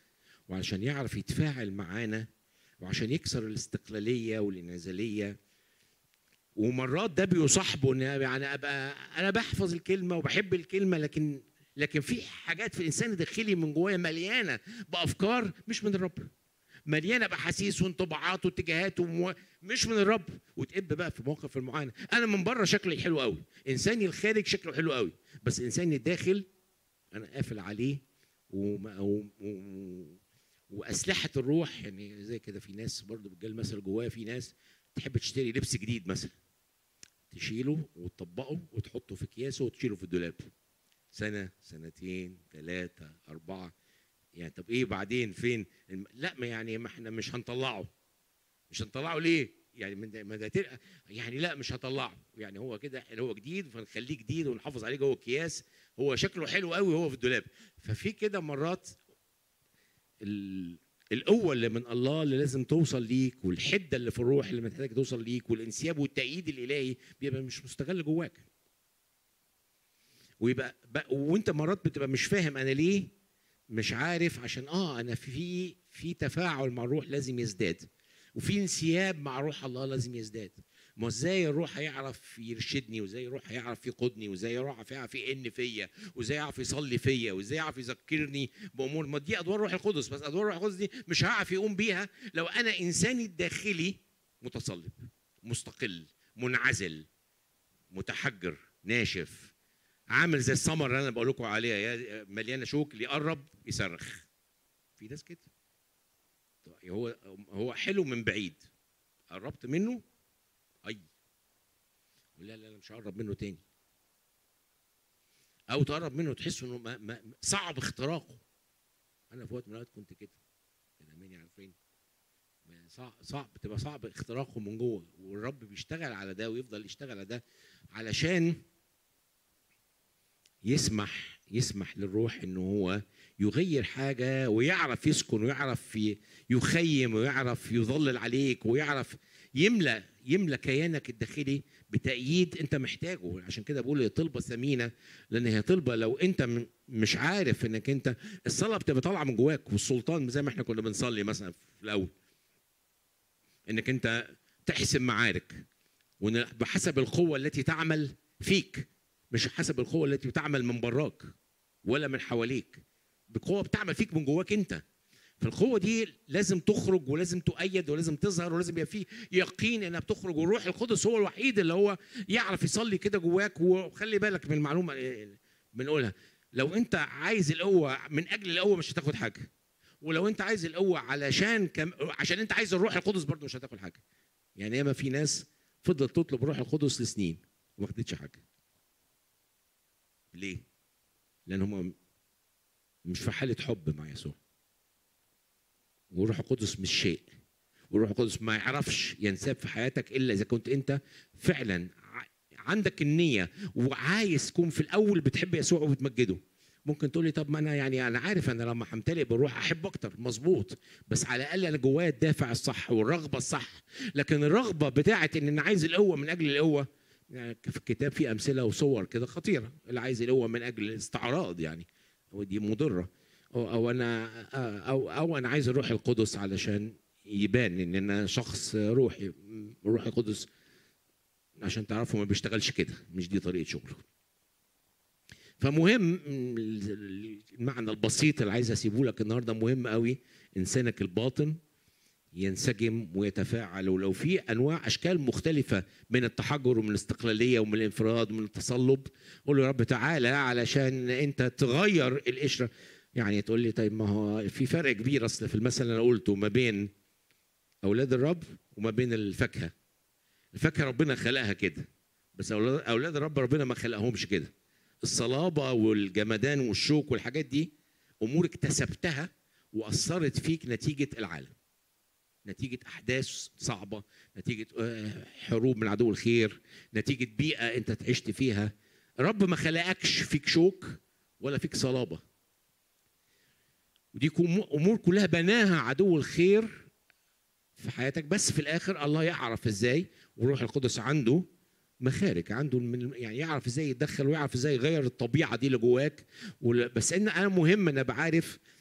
وعشان يعرف يتفاعل معانا وعشان يكسر الاستقلاليه والانعزاليه ومرات ده بيصاحبه ان يعني ابقى انا بحفظ الكلمه وبحب الكلمه لكن لكن في حاجات في الانسان الداخلي من جوايا مليانه بافكار مش من الرب مليانه باحاسيس وانطباعات واتجاهات ومو... مش من الرب وتقب بقى في موقف المعاناه انا من بره شكلي حلو قوي انساني الخارج شكله حلو قوي بس انساني الداخل انا قافل عليه وما و... و... واسلحه الروح يعني زي كده في ناس برضو بتجال مثل جوايا في ناس تحب تشتري لبس جديد مثلا تشيله وتطبقه وتحطه في اكياسه وتشيله في الدولاب سنه سنتين ثلاثه اربعه يعني طب ايه بعدين فين الم- لا ما يعني ما احنا مش هنطلعه مش هنطلعه ليه يعني من ده ما ده تلقى يعني لا مش هطلعه يعني هو كده اللي هو جديد فنخليه جديد ونحافظ عليه جوه اكياس هو شكله حلو قوي وهو في الدولاب ففي كده مرات ال- القوه اللي من الله اللي لازم توصل ليك والحده اللي في الروح اللي محتاج توصل ليك والانسياب والتأييد الالهي بيبقى مش مستغل جواك ويبقى بقى وانت مرات بتبقى مش فاهم انا ليه مش عارف عشان اه انا في في تفاعل مع الروح لازم يزداد وفي انسياب مع روح الله لازم يزداد ما ازاي الروح هيعرف يرشدني وازاي الروح هيعرف يقودني وازاي الروح هيعرف يئن فيا وازاي يعرف يصلي فيا وازاي يعرف يذكرني بامور ما دي ادوار روح القدس بس ادوار روح القدس دي مش هعرف يقوم بيها لو انا انساني الداخلي متصلب مستقل منعزل متحجر ناشف عامل زي السمر اللي انا بقول لكم عليها يا مليانه شوك اللي يقرب يصرخ في ناس كده طيب هو هو حلو من بعيد قربت منه اي لا لا لا مش هقرب منه تاني او تقرب منه تحس انه ما ما صعب اختراقه انا في وقت من الاوقات كنت كده كده مين عارفين ما صعب صعب بتبقى صعب اختراقه من جوه والرب بيشتغل على ده ويفضل يشتغل على ده علشان يسمح يسمح للروح انه هو يغير حاجه ويعرف يسكن ويعرف ي- يخيم ويعرف يظلل عليك ويعرف يملا يملا كيانك الداخلي بتأييد انت محتاجه عشان كده بقول هي طلبه ثمينه لان هي طلبه لو انت م- مش عارف انك انت الصلاه بتبقى طالعه من جواك والسلطان زي ما احنا كنا بنصلي مثلا في الاول انك انت تحسم معارك وان بحسب القوه التي تعمل فيك مش حسب القوه التي بتعمل من براك ولا من حواليك بقوه بتعمل فيك من جواك انت فالقوه دي لازم تخرج ولازم تؤيد ولازم تظهر ولازم يبقى فيه يقين انها بتخرج والروح القدس هو الوحيد اللي هو يعرف يصلي كده جواك وخلي بالك من المعلومه اللي بنقولها لو انت عايز القوه من اجل القوه مش هتاخد حاجه ولو انت عايز القوه علشان كم عشان انت عايز الروح القدس برضه مش هتاخد حاجه يعني ياما في ناس فضلت تطلب الروح القدس لسنين وما خدتش حاجه ليه؟ لان هم مش في حاله حب مع يسوع والروح القدس مش شيء والروح القدس ما يعرفش ينساب في حياتك الا اذا كنت انت فعلا ع- عندك النيه وعايز تكون في الاول بتحب يسوع وبتمجده ممكن تقول لي طب ما انا يعني انا عارف انا لما همتلئ بالروح احب اكتر مظبوط بس على الاقل انا جوايا الدافع الصح والرغبه الصح لكن الرغبه بتاعت ان انا عايز القوه من اجل القوه يعني في الكتاب في امثله وصور كده خطيره اللي عايز القوه من اجل الاستعراض يعني ودي مضره او او انا او او انا عايز الروح القدس علشان يبان ان انا شخص روحي الروح القدس عشان تعرفوا ما بيشتغلش كده مش دي طريقه شغله فمهم المعنى البسيط اللي عايز اسيبه لك النهارده مهم قوي انسانك الباطن ينسجم ويتفاعل ولو في انواع اشكال مختلفه من التحجر ومن الاستقلاليه ومن الانفراد ومن التصلب قول له يا رب تعالى علشان انت تغير القشره يعني تقول لي طيب ما هو في فرق كبير اصل في المثل اللي انا قلته ما بين اولاد الرب وما بين الفاكهه الفاكهه ربنا خلقها كده بس اولاد اولاد الرب ربنا ما خلقهمش كده الصلابه والجمدان والشوك والحاجات دي امور اكتسبتها واثرت فيك نتيجه العالم نتيجه احداث صعبه نتيجه آه، حروب من عدو الخير نتيجه بيئه انت عشت فيها رب ما خلقكش فيك شوك ولا فيك صلابه ودي كم- امور كلها بناها عدو الخير في حياتك بس في الاخر الله يعرف ازاي والروح القدس عنده مخارج عنده من يعني يعرف ازاي يتدخل ويعرف ازاي يغير الطبيعه دي اللي جواك ولا- بس ان انا مهم انا بعرف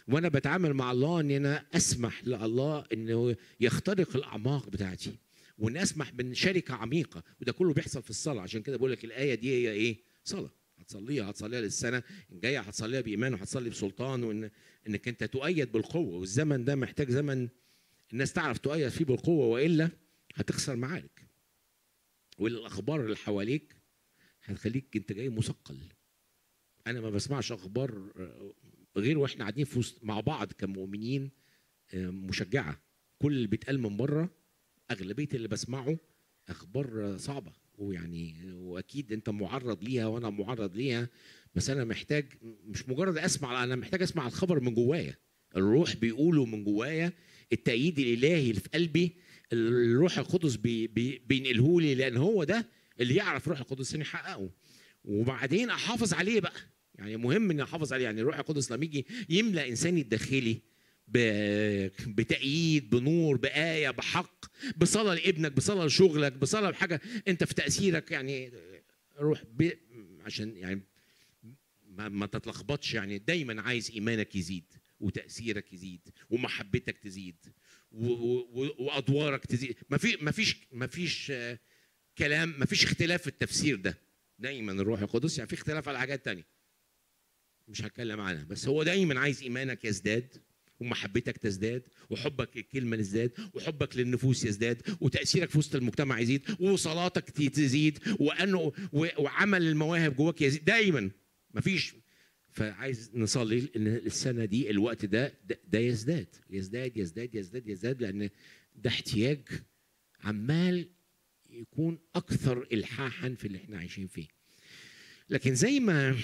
وانا بتعامل مع الله ان انا اسمح لله انه يخترق الاعماق بتاعتي وان اسمح بشركه عميقه وده كله بيحصل في الصلاه عشان كده بقول لك الايه دي هي ايه صلاه هتصليها هتصليها للسنه الجايه هتصليها بايمان وهتصلي بسلطان وان انك انت تؤيد بالقوه والزمن ده محتاج زمن الناس تعرف تؤيد فيه بالقوه والا هتخسر معارك والاخبار اللي حواليك هتخليك انت جاي مثقل انا ما بسمعش اخبار آه، غير واحنا قاعدين في وسط مع بعض كمؤمنين آه، مشجعه كل اللي بيتقال من بره اغلبيه اللي بسمعه اخبار آه، صعبه ويعني واكيد انت معرض ليها وانا معرض ليها بس انا محتاج مش مجرد اسمع انا محتاج اسمع الخبر من جوايا الروح بيقوله من جوايا التأييد الالهي اللي في قلبي الروح القدس بي بي بينقله لي لان هو ده اللي يعرف الروح القدس انه يحققه وبعدين احافظ عليه بقى يعني مهم اني احافظ عليه يعني الروح القدس لما يجي يملا انساني الداخلي ب- بتأييد بنور بآية بحق بصلاة لابنك بصلاة لشغلك بصلاة بحاجة أنت في تأثيرك يعني روح ب... عشان يعني ما, ما تتلخبطش يعني دايما عايز إيمانك يزيد وتأثيرك يزيد ومحبتك تزيد و... و... وأدوارك تزيد ما في ما فيش ما فيش آه، كلام ما فيش اختلاف في التفسير ده دايما الروح القدس يعني في اختلاف على حاجات تانية مش هتكلم عنها بس هو دايما عايز ايمانك يزداد ومحبتك تزداد وحبك الكلمة يزداد وحبك للنفوس يزداد وتأثيرك في وسط المجتمع يزيد وصلاتك تزيد وأنه و- وعمل المواهب جواك يزيد دايما مفيش فعايز نصلي ان السنة دي الوقت ده ده, ده يزداد يزداد يزداد يزداد يزداد لأن ده احتياج عمال يكون أكثر إلحاحا في اللي احنا عايشين فيه لكن زي ما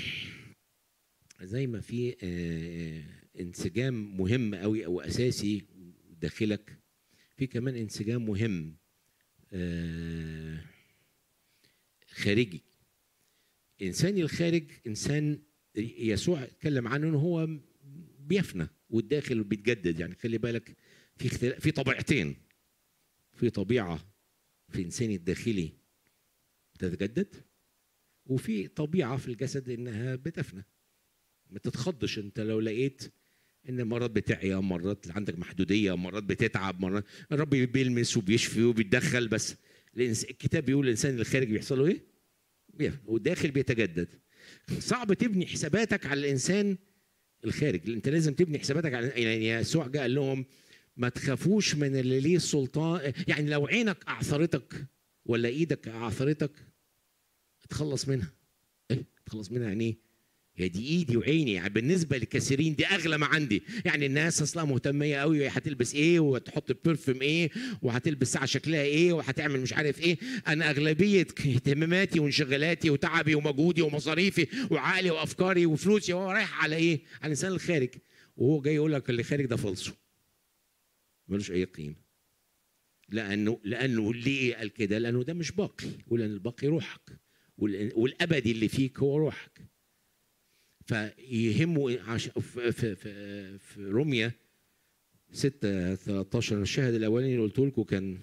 زي ما في آه، انسجام مهم قوي او اساسي داخلك في كمان انسجام مهم آه، خارجي انساني الخارج انسان يسوع اتكلم عنه ان هو بيفنى والداخل بيتجدد يعني خلي بالك في اختلاف في طبيعتين في طبيعه في انساني الداخلي تتجدد وفي طبيعه في الجسد انها بتفنى ما تتخضش انت لو لقيت ان مرات بتعيا مرات عندك محدوديه مرات بتتعب مرات الرب بيلمس وبيشفي وبيتدخل بس الإنس- الكتاب بيقول الانسان الخارج بيحصل له ايه؟ بيفنى والداخل بيتجدد صعب تبني حساباتك على الانسان الخارج انت لازم تبني حساباتك على يعني يسوع جاء قال لهم ما تخافوش من اللي ليه السلطان يعني لو عينك اعثرتك ولا ايدك اعثرتك اتخلص منها ايه اتخلص منها يعني ايه هي دي ايدي وعيني يعني بالنسبه للكثيرين دي اغلى ما عندي يعني الناس اصلا مهتميه قوي هتلبس ايه وهتحط بيرفيوم ايه وهتلبس ساعه شكلها ايه وهتعمل مش عارف ايه انا اغلبيه اهتماماتي وانشغالاتي وتعبي ومجهودي ومصاريفي وعقلي وافكاري وفلوسي هو رايح على ايه على الانسان الخارج وهو جاي يقول لك اللي خارج ده فالصو ملوش اي قيمه لانه لانه ليه قال كده لانه ده مش باقي ولان الباقي روحك وال- والابدي اللي فيك هو روحك فيهمه عش... في, في, في, في روميا 6 13 الشاهد الاولاني اللي قلت لكم كان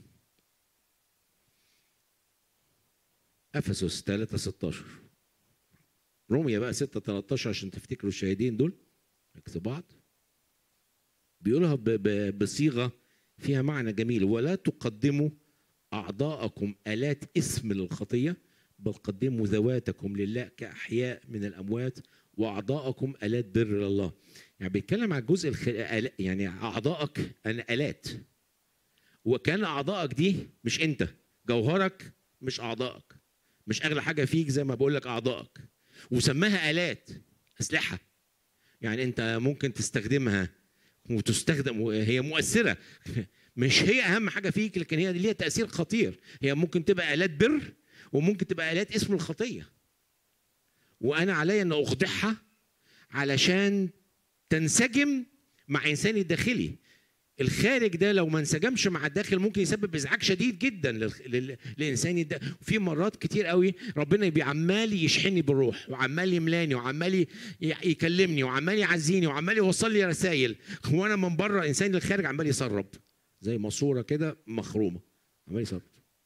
افسس 3 16 روميا بقى 6 13 عشان تفتكروا الشاهدين دول عكس بعض بيقولها ب... ب... بصيغه فيها معنى جميل ولا تقدموا اعضاءكم الات اسم للخطيه بل قدموا ذواتكم لله كاحياء من الاموات واعضاءكم الات بر لله يعني بيتكلم عن الجزء الخ... آل- يعني اعضائك أنا الات وكان اعضائك دي مش انت جوهرك مش اعضائك مش اغلى حاجه فيك زي ما بقول لك اعضائك وسماها الات اسلحه يعني انت ممكن تستخدمها وتستخدم وهي مؤثره مش هي اهم حاجه فيك لكن هي ليها تاثير خطير هي ممكن تبقى الات بر وممكن تبقى الات اسم الخطيه وانا عليا ان اخضعها علشان تنسجم مع انساني الداخلي الخارج ده لو ما انسجمش مع الداخل ممكن يسبب ازعاج شديد جدا للخ- لل- للانسان ده في مرات كتير قوي ربنا بيعمال يشحنني بالروح وعمال يملاني وعمال ي- يكلمني وعمال يعزيني وعمال يوصل لي رسائل وانا من بره انسان الخارج عمال يسرب زي ماسوره كده مخرومه عمال يسرب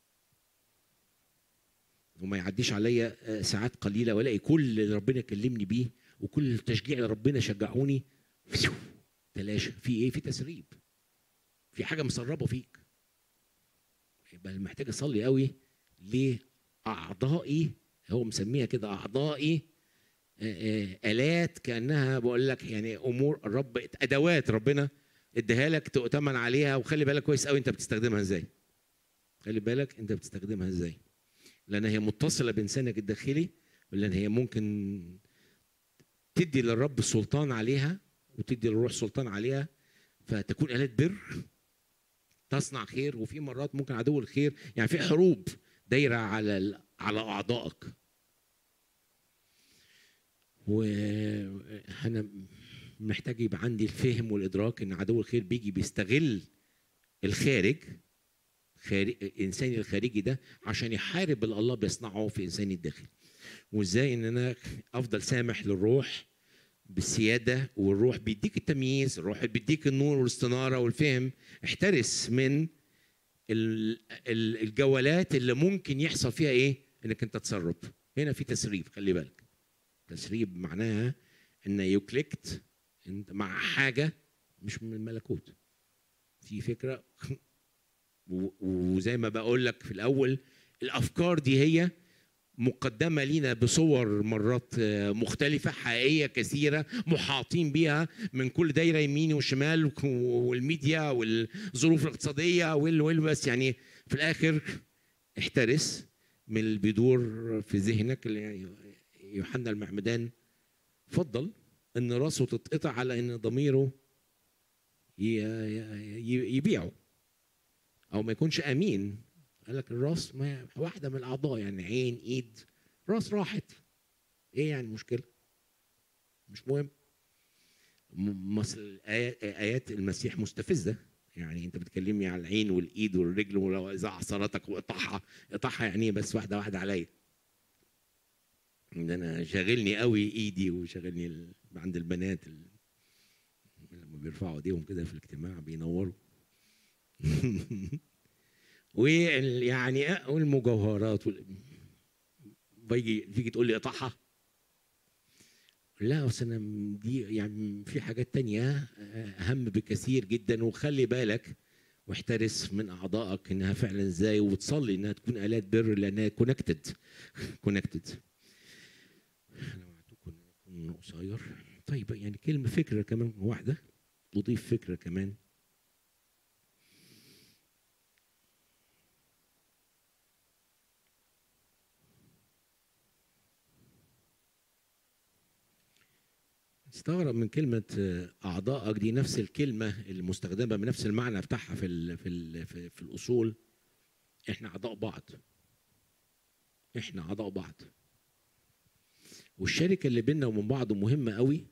وما يعديش عليا آه، ساعات قليله والاقي كل اللي ربنا كلمني بيه وكل التشجيع اللي ربنا شجعوني فيو، تلاشى في ايه في تسريب في حاجه مسربه فيك يبقى محتاج اصلي قوي لاعضائي هو مسميها كده اعضائي آه، آه، الات كانها بقول لك يعني امور الرب ادوات ربنا اديها لك تؤتمن عليها وخلي بالك كويس قوي انت بتستخدمها ازاي خلي بالك انت بتستخدمها ازاي لان هي متصله بانسانك الداخلي ولان هي ممكن تدي للرب السلطان عليها وتدي للروح سلطان عليها فتكون آلات بر تصنع خير وفي مرات ممكن عدو الخير يعني في حروب دايره على ال- على اعضائك وانا محتاج يبقى عندي الفهم والادراك ان عدو الخير بيجي بيستغل الخارج خارج انساني الخارجي ده عشان يحارب اللي الله بيصنعه في انساني الداخلي وازاي ان انا افضل سامح للروح بالسياده والروح بيديك التمييز الروح بيديك النور والاستناره والفهم احترس من ال- ال- الجولات اللي ممكن يحصل فيها ايه انك انت تسرب هنا في تسريب خلي بالك تسريب معناها ان يكلكت انت مع حاجه مش من الملكوت في فكره و- وزي ما بقول لك في الاول الافكار دي هي مقدمة لينا بصور مرات آه، مختلفة حقيقية كثيرة محاطين بيها من كل دايرة يمين وشمال وك- والميديا والظروف الاقتصادية وال وال بس يعني في الآخر احترس من اللي بيدور في ذهنك اللي يوحنا المعمدان فضل ان راسه تتقطع على ان ضميره ي- ي- يبيعه او ما يكونش امين قال لك الراس ما واحده من الاعضاء يعني عين ايد راس راحت ايه يعني المشكله مش مهم م- مصل آيات- ايات المسيح مستفزه يعني انت بتكلمني على العين والايد والرجل ولو اذا عصرتك واقطعها اقطعها يعني إيه بس واحده واحده عليا ده انا شاغلني قوي ايدي وشاغلني ال- عند البنات ال- لما بيرفعوا ايديهم كده في الاجتماع بينوروا ويعني والمجوهرات وال... بيجي تيجي تقول لي اقطعها لا بس انا م- دي يعني في حاجات تانية اهم بكثير جدا وخلي بالك واحترس من اعضائك انها فعلا ازاي وتصلي انها تكون الات بر لانها كونكتد كونكتد انا وعدتكم ان أنا اكون قصير طيب يعني كلمه فكره كمان واحده اضيف فكره كمان استغرب من كلمة آه، أعضائك دي نفس الكلمة المستخدمة بنفس المعنى بتاعها في ال في ال في, في الأصول إحنا أعضاء بعض إحنا أعضاء بعض والشركة اللي بيننا ومن بعض مهمة قوي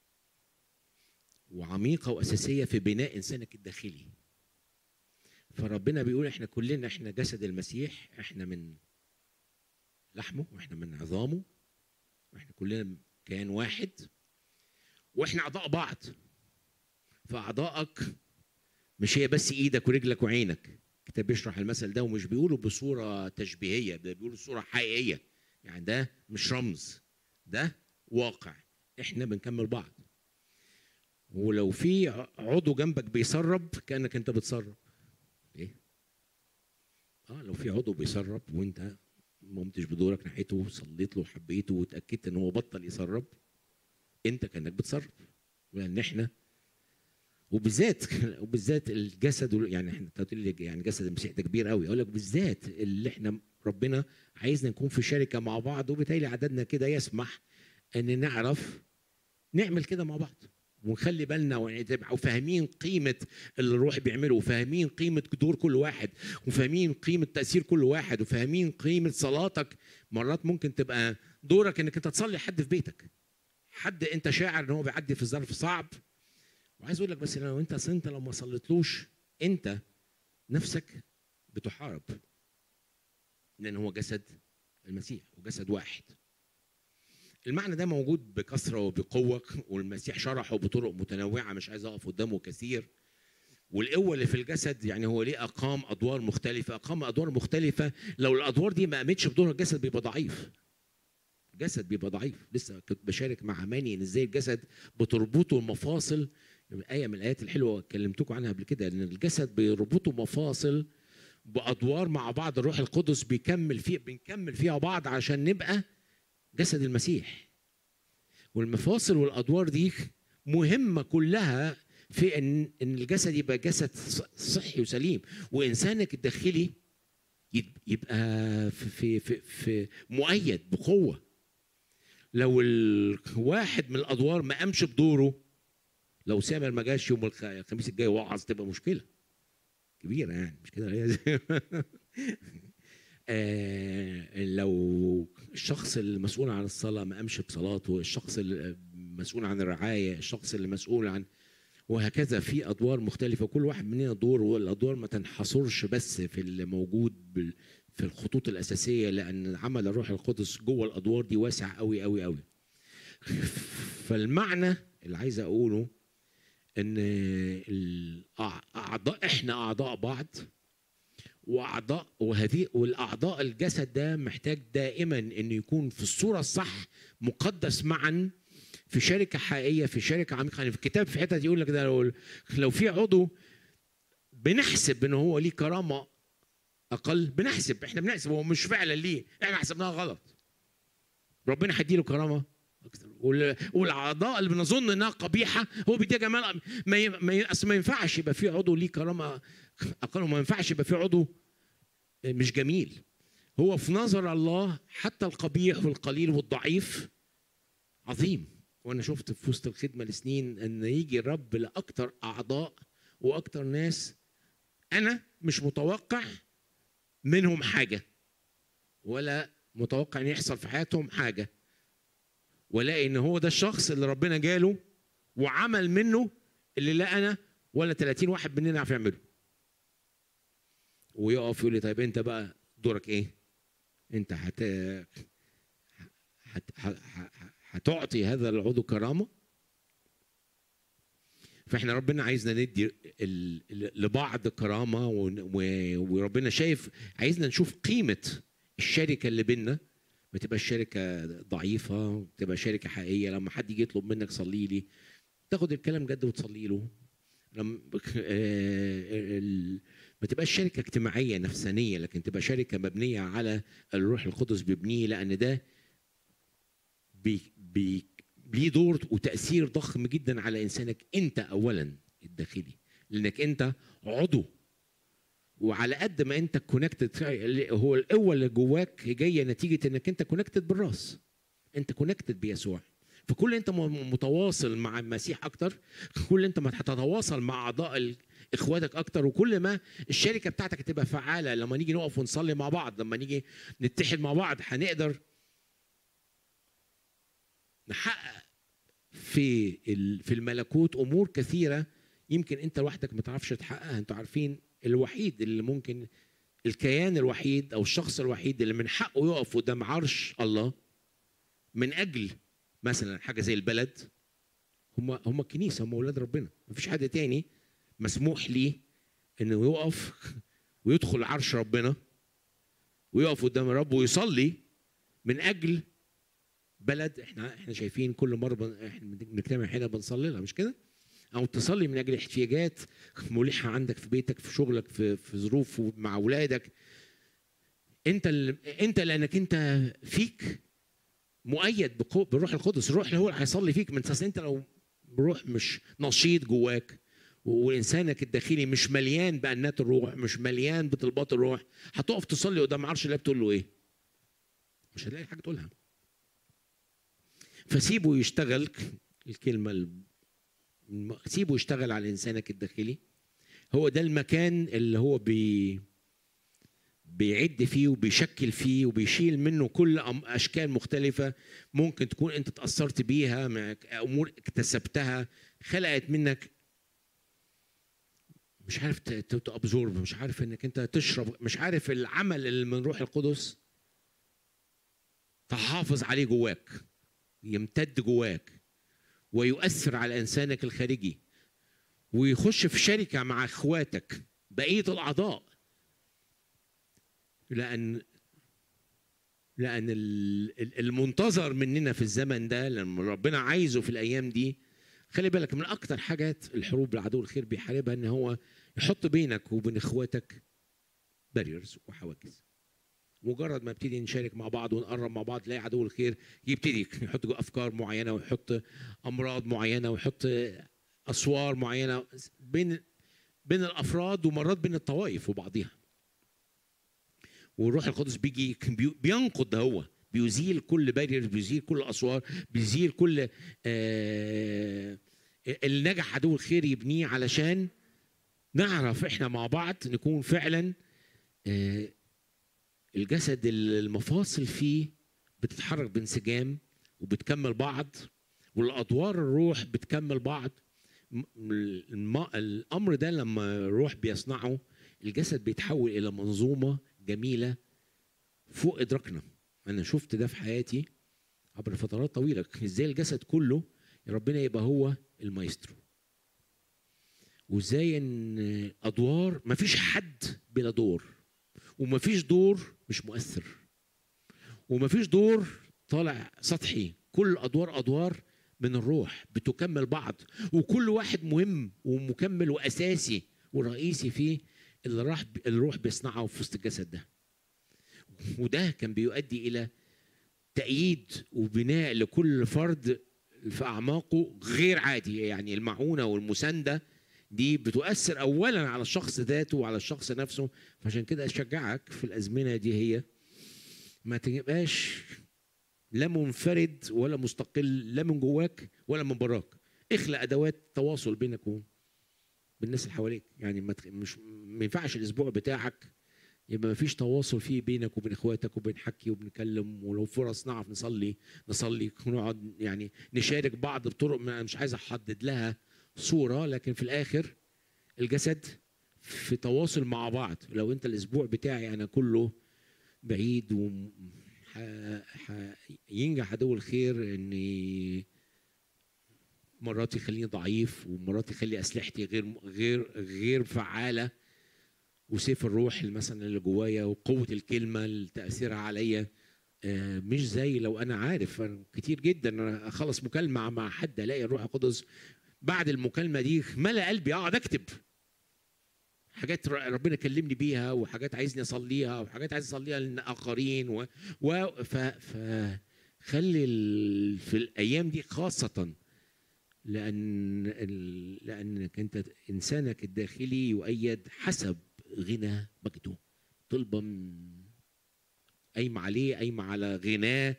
وعميقة وأساسية في بناء إنسانك الداخلي فربنا بيقول إحنا كلنا إحنا جسد المسيح إحنا من لحمه وإحنا من عظامه وإحنا كلنا كيان واحد واحنا اعضاء بعض فاعضائك مش هي بس ايدك ورجلك وعينك الكتاب بيشرح المثل ده ومش بيقوله بصوره تشبيهيه ده بيقوله بصوره حقيقيه يعني ده مش رمز ده واقع احنا بنكمل بعض ولو في ع- عضو جنبك بيسرب كانك انت بتسرب ايه اه لو في عضو بيسرب وانت ما قمتش بدورك ناحيته وصليت له وحبيته وتاكدت ان هو بطل يسرب انت كانك بتصرف لان احنا وبالذات وبالذات الجسد وال- يعني احنا أنت تقول لي يعني جسد المسيح ده كبير قوي اقول لك بالذات اللي احنا ربنا عايزنا نكون في شركه مع بعض وبالتالي عددنا كده يسمح ان نعرف نعمل كده مع بعض ونخلي بالنا ونبقى وفاهمين قيمة اللي الروح بيعمله وفاهمين قيمة دور كل واحد وفاهمين قيمة تأثير كل واحد وفاهمين قيمة صلاتك مرات ممكن تبقى دورك انك انت تصلي حد في بيتك حد انت شاعر ان هو بيعدي في ظرف صعب وعايز اقول لك بس لو انت أصل انت لو ما صليتلوش انت نفسك بتحارب لان هو جسد المسيح وجسد واحد المعنى ده موجود بكثره وبقوه والمسيح شرحه بطرق متنوعه مش عايز اقف قدامه كثير والقوه اللي في الجسد يعني هو ليه اقام ادوار مختلفه اقام ادوار مختلفه لو الادوار دي ما قامتش بدور الجسد بيبقى ضعيف الجسد بيبقى ضعيف لسه كنت بشارك مع ماني ان ازاي الجسد بتربطه المفاصل آية من الآيات الحلوة كلمتكم عنها قبل كده إن الجسد بيربطوا مفاصل بأدوار مع بعض الروح القدس بيكمل فيه بنكمل فيها بعض عشان نبقى جسد المسيح والمفاصل والأدوار دي مهمة كلها في إن إن الجسد يبقى جسد ص- صحي وسليم وإنسانك الداخلي يب- يبقى في في في, في مؤيد بقوة لو الواحد من الأدوار ما قامش بدوره لو سامر ما جاش يوم الخ- الخميس الجاي وعظ تبقى مشكله كبيره يعني مش كده هي زي- آه لو الشخص المسؤول عن الصلاه ما قامش بصلاته الشخص المسؤول عن الرعايه الشخص اللي مسؤول عن وهكذا في ادوار مختلفه كل واحد مننا دور والادوار ما تنحصرش بس في اللي موجود بال- في الخطوط الاساسيه لان عمل الروح القدس جوه الادوار دي واسع قوي قوي قوي فالمعنى اللي عايز اقوله ان الاعضاء احنا اعضاء بعض واعضاء وهذه والاعضاء الجسد ده محتاج دائما انه يكون في الصوره الصح مقدس معا في شركه حقيقيه في شركه عميقه يعني في الكتاب في حته يقول لك ده لو, لو في عضو بنحسب ان هو ليه كرامه اقل بنحسب احنا بنحسب هو مش فعلا ليه احنا حسبناها غلط ربنا هيديله كرامه اكتر وال- والاعضاء اللي بنظن انها قبيحه هو بيديها جمال ما ي- ما ي- اصل ما ينفعش يبقى في عضو ليه كرامه اقل وما ينفعش يبقى في عضو مش جميل هو في نظر الله حتى القبيح والقليل والضعيف عظيم وانا شفت في وسط الخدمه لسنين ان يجي الرب لاكثر اعضاء واكثر ناس انا مش متوقع منهم حاجه ولا متوقع ان يحصل في حياتهم حاجه والاقي ان هو ده الشخص اللي ربنا جاله وعمل منه اللي لا انا ولا 30 واحد مننا يعرف يعمله ويقف يقول لي طيب انت بقى دورك ايه انت هت هت... ه- ه- هتعطي هذا العضو كرامه فاحنا ربنا عايزنا ندي ال- ال- لبعض كرامه ون- و- وربنا شايف عايزنا نشوف قيمه الشركه اللي بينا ما تبقاش شركه ضعيفه تبقى شركه حقيقيه لما حد يجي يطلب منك صلي لي تاخد الكلام جد وتصلي له لما آه، ال- ما تبقاش شركه اجتماعيه نفسانيه لكن تبقى شركه مبنيه على الروح القدس بيبنيه لان ده بي بي ليه دور وتاثير ضخم جدا على انسانك انت اولا الداخلي لانك انت عضو وعلى قد ما انت كونكتد هو القوه اللي جواك جايه نتيجه انك انت كونكتد بالراس انت كونكتد بيسوع فكل انت م- متواصل مع المسيح اكتر كل انت ما هتتواصل مع اعضاء ال- اخواتك اكتر وكل ما الشركه بتاعتك هتبقى فعاله لما نيجي نقف ونصلي مع بعض لما نيجي نتحد مع بعض هنقدر نحقق في ال- في الملكوت امور كثيره يمكن انت لوحدك ما تعرفش تحققها انتوا عارفين الوحيد اللي ممكن الكيان الوحيد او الشخص الوحيد اللي من حقه يقف قدام عرش الله من اجل مثلا حاجه زي البلد هم هم الكنيسه هم اولاد ربنا مفيش حد تاني مسموح ليه انه يقف ويدخل عرش ربنا ويقف قدام الرب ويصلي من اجل بلد احنا احنا شايفين كل مره بن... احنا بنجتمع هنا بنصلي لها مش كده؟ او تصلي من اجل احتياجات ملحه عندك في بيتك في شغلك في في ظروف مع اولادك انت اللي انت لانك انت فيك مؤيد بقو... بالروح القدس الروح اللي هو اللي هيصلي فيك من اساس انت لو روح مش نشيط جواك وانسانك الداخلي مش مليان بانات الروح مش مليان بطلبات الروح هتقف تصلي قدام عرش الله بتقول له ايه؟ مش هتلاقي حاجه تقولها فسيبه يشتغل الكلمه الم- سيبه يشتغل على انسانك الداخلي هو ده المكان اللي هو بي بيعد فيه وبيشكل فيه وبيشيل منه كل أم- اشكال مختلفه ممكن تكون انت تاثرت بيها مع امور اكتسبتها خلقت منك مش عارف تابزورب مش عارف انك انت تشرب مش عارف العمل اللي من روح القدس تحافظ عليه جواك يمتد جواك ويؤثر على انسانك الخارجي ويخش في شركه مع اخواتك بقيه الاعضاء لان لان ال- ال- المنتظر مننا في الزمن ده لما ربنا عايزه في الايام دي خلي بالك من اكتر حاجات الحروب العدو الخير بيحاربها ان هو يحط بينك وبين اخواتك باريرز وحواجز مجرد ما ابتدي نشارك مع بعض ونقرب مع بعض تلاقي عدو الخير يبتدي يحط جوه افكار معينه ويحط امراض معينه ويحط اسوار معينه بين بين الافراد ومرات بين الطوائف وبعضها والروح القدس بيجي بي- بينقض ده هو بيزيل كل بارير بيزيل كل اسوار بيزيل كل آه اللي نجح عدو الخير يبنيه علشان نعرف احنا مع بعض نكون فعلا آه الجسد اللي المفاصل فيه بتتحرك بانسجام وبتكمل بعض والادوار الروح بتكمل بعض م- الم- الامر ده لما الروح بيصنعه الجسد بيتحول الى منظومه جميله فوق ادراكنا انا شفت ده في حياتي عبر فترات طويله ازاي الجسد كله ربنا يبقى هو المايسترو وازاي ان ادوار مفيش حد بلا دور ومفيش دور مش مؤثر ومفيش دور طالع سطحي كل ادوار ادوار من الروح بتكمل بعض وكل واحد مهم ومكمل واساسي ورئيسي فيه اللي راح الروح بيصنعه في وسط الجسد ده وده كان بيؤدي الى تأييد وبناء لكل فرد في أعماقه غير عادي يعني المعونة والمساندة دي بتؤثر أولا على الشخص ذاته وعلى الشخص نفسه فعشان كده أشجعك في الأزمنة دي هي ما تبقاش لا منفرد ولا مستقل لا من جواك ولا من براك اخلق أدوات تواصل بينك وبين الناس اللي حواليك يعني ما تخ- مش ما ينفعش الأسبوع بتاعك يبقى ما فيش تواصل فيه بينك وبين اخواتك وبنحكي وبنتكلم ولو فرص نعرف نصلي نصلي ونقعد يعني نشارك بعض بطرق ما أنا مش عايز احدد لها صوره لكن في الاخر الجسد في تواصل مع بعض لو انت الاسبوع بتاعي انا كله بعيد و ح- ح- ينجح عدو الخير اني مرات يخليني ضعيف ومرات يخلي اسلحتي غير غير غير فعاله وسيف الروح مثلا اللي جوايا وقوه الكلمه اللي تاثيرها عليا آه، مش زي لو انا عارف أنا كتير جدا أنا اخلص مكالمه مع حد الاقي الروح القدس بعد المكالمه دي ملا قلبي اقعد اكتب حاجات ر- ربنا كلمني بيها وحاجات عايزني اصليها وحاجات عايز اصليها للاخرين و, و ف, ف خلي ال... في الايام دي خاصه لان ال... لانك انت انسانك الداخلي يؤيد حسب غنى مجده طلبا قايمة عليه قايمة على غناه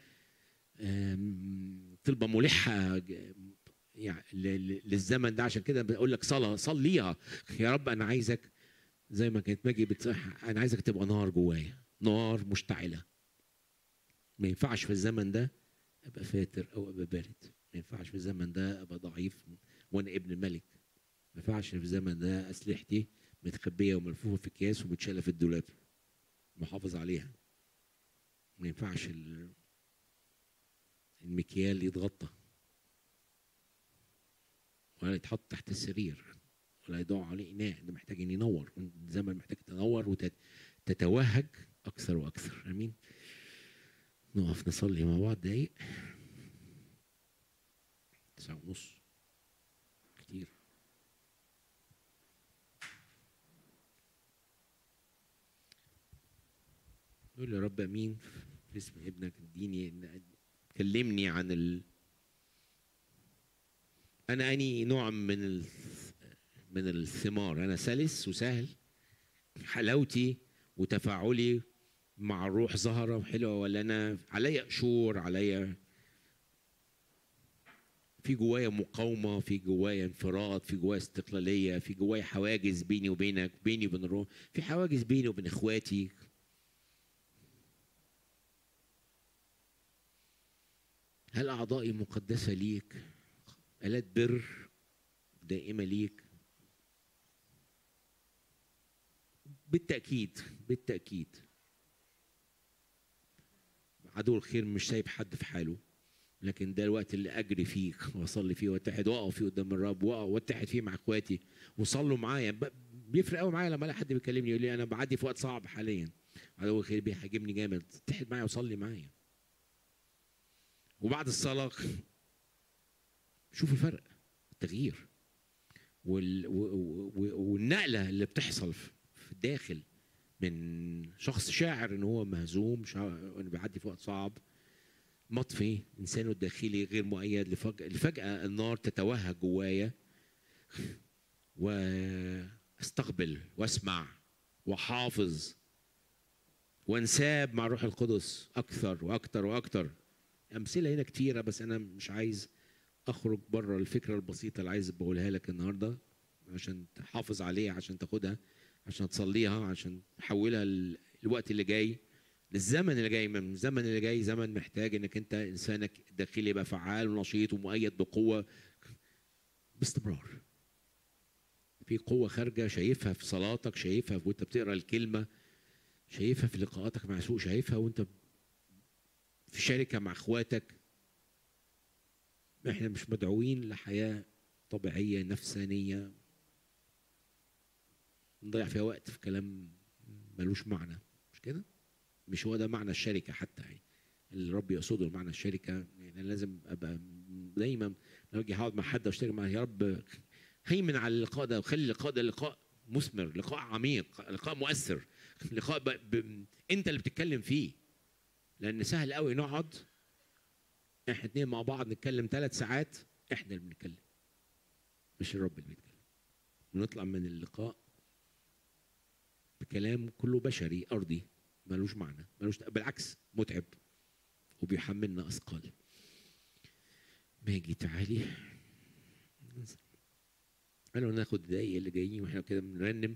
أم، طلبة ملحة ج- يعني ل- ل- للزمن ده عشان كده بقول لك صلاة صليها يا رب أنا عايزك زي ما كانت ماجي بتصح أنا عايزك تبقى نار جوايا نار مشتعلة ما ينفعش في الزمن ده أبقى فاتر أو أبقى بارد ما ينفعش في الزمن ده أبقى ضعيف وأنا ابن الملك ما ينفعش في الزمن ده أسلحتي متخبية وملفوفة في أكياس ومتشالة في الدولاب محافظ عليها ما ينفعش ال- المكيال يتغطى ولا يتحط تحت السرير ولا يضع عليه إناء ده محتاج إن ينور الزمن محتاج تنور وتتوهج أكثر وأكثر أمين نقف نصلي مع بعض دقايق تسعة ونص كتير نقول يا رب امين في اسم ابنك اديني إن- كلمني عن ال... انا اني نوع من ال... من الثمار انا سلس وسهل حلاوتي وتفاعلي مع الروح ظاهره وحلوه ولا انا عليا قشور عليا في جوايا مقاومه في جوايا انفراد في جوايا استقلاليه في جوايا حواجز بيني وبينك بيني وبين الروح في حواجز بيني وبين اخواتي هل أعضائي مقدسة ليك؟ آلات بر دائمة ليك؟ بالتأكيد بالتأكيد عدو الخير مش سايب حد في حاله لكن ده الوقت اللي اجري فيه واصلي فيه واتحد واقف فيه قدام الرب واقف واتحد فيه مع اخواتي وصلوا معايا ب- بيفرق قوي معايا لما الاقي حد بيكلمني يقول لي انا بعدي في وقت صعب حاليا عدو الخير بيهاجمني جامد اتحد معايا وصلي معايا وبعد الصلاة شوف الفرق التغيير وال... و... و... والنقله اللي بتحصل في في الداخل من شخص شاعر ان هو مهزوم شاعر انه بيعدي في وقت صعب مطفي انسانه الداخلي غير مؤيد لفجأة, لفجأة النار تتوهج جوايا واستقبل واسمع وحافظ وانساب مع الروح القدس اكثر واكثر واكثر امثله هنا كتيره بس انا مش عايز اخرج بره الفكره البسيطه اللي عايز بقولها لك النهارده عشان تحافظ عليها عشان تاخدها عشان تصليها عشان تحولها ال- الوقت اللي جاي للزمن اللي جاي من الزمن اللي جاي زمن محتاج انك انت انسانك الداخلي يبقى فعال ونشيط ومؤيد بقوه باستمرار في قوه خارجه شايفها في صلاتك شايفها وانت بتقرا الكلمه شايفها في لقاءاتك مع يسوع شايفها وانت في شركه مع اخواتك احنا مش مدعوين لحياه طبيعيه نفسانيه نضيع فيها وقت في كلام ملوش معنى مش كده مش هو ده معنى الشركه حتى يعني اللي الرب يقصده معنى الشركه يعني أنا لازم ابقى دايما لو اجي هقعد مع حد واشترك معاه يا رب هيمن على اللقاء ده وخلي اللقاء ده لقاء مثمر لقاء عميق لقاء مؤثر لقاء ب... ب... انت اللي بتتكلم فيه لان سهل قوي نقعد احنا اتنين مع بعض نتكلم ثلاث ساعات احنا اللي بنتكلم مش الرب اللي بيتكلم ونطلع من اللقاء بكلام كله بشري ارضي ملوش معنى ملوش بالعكس متعب وبيحملنا اثقال ماجي تعالي قالوا ناخد الدقايق اللي جايين واحنا كده بنرنم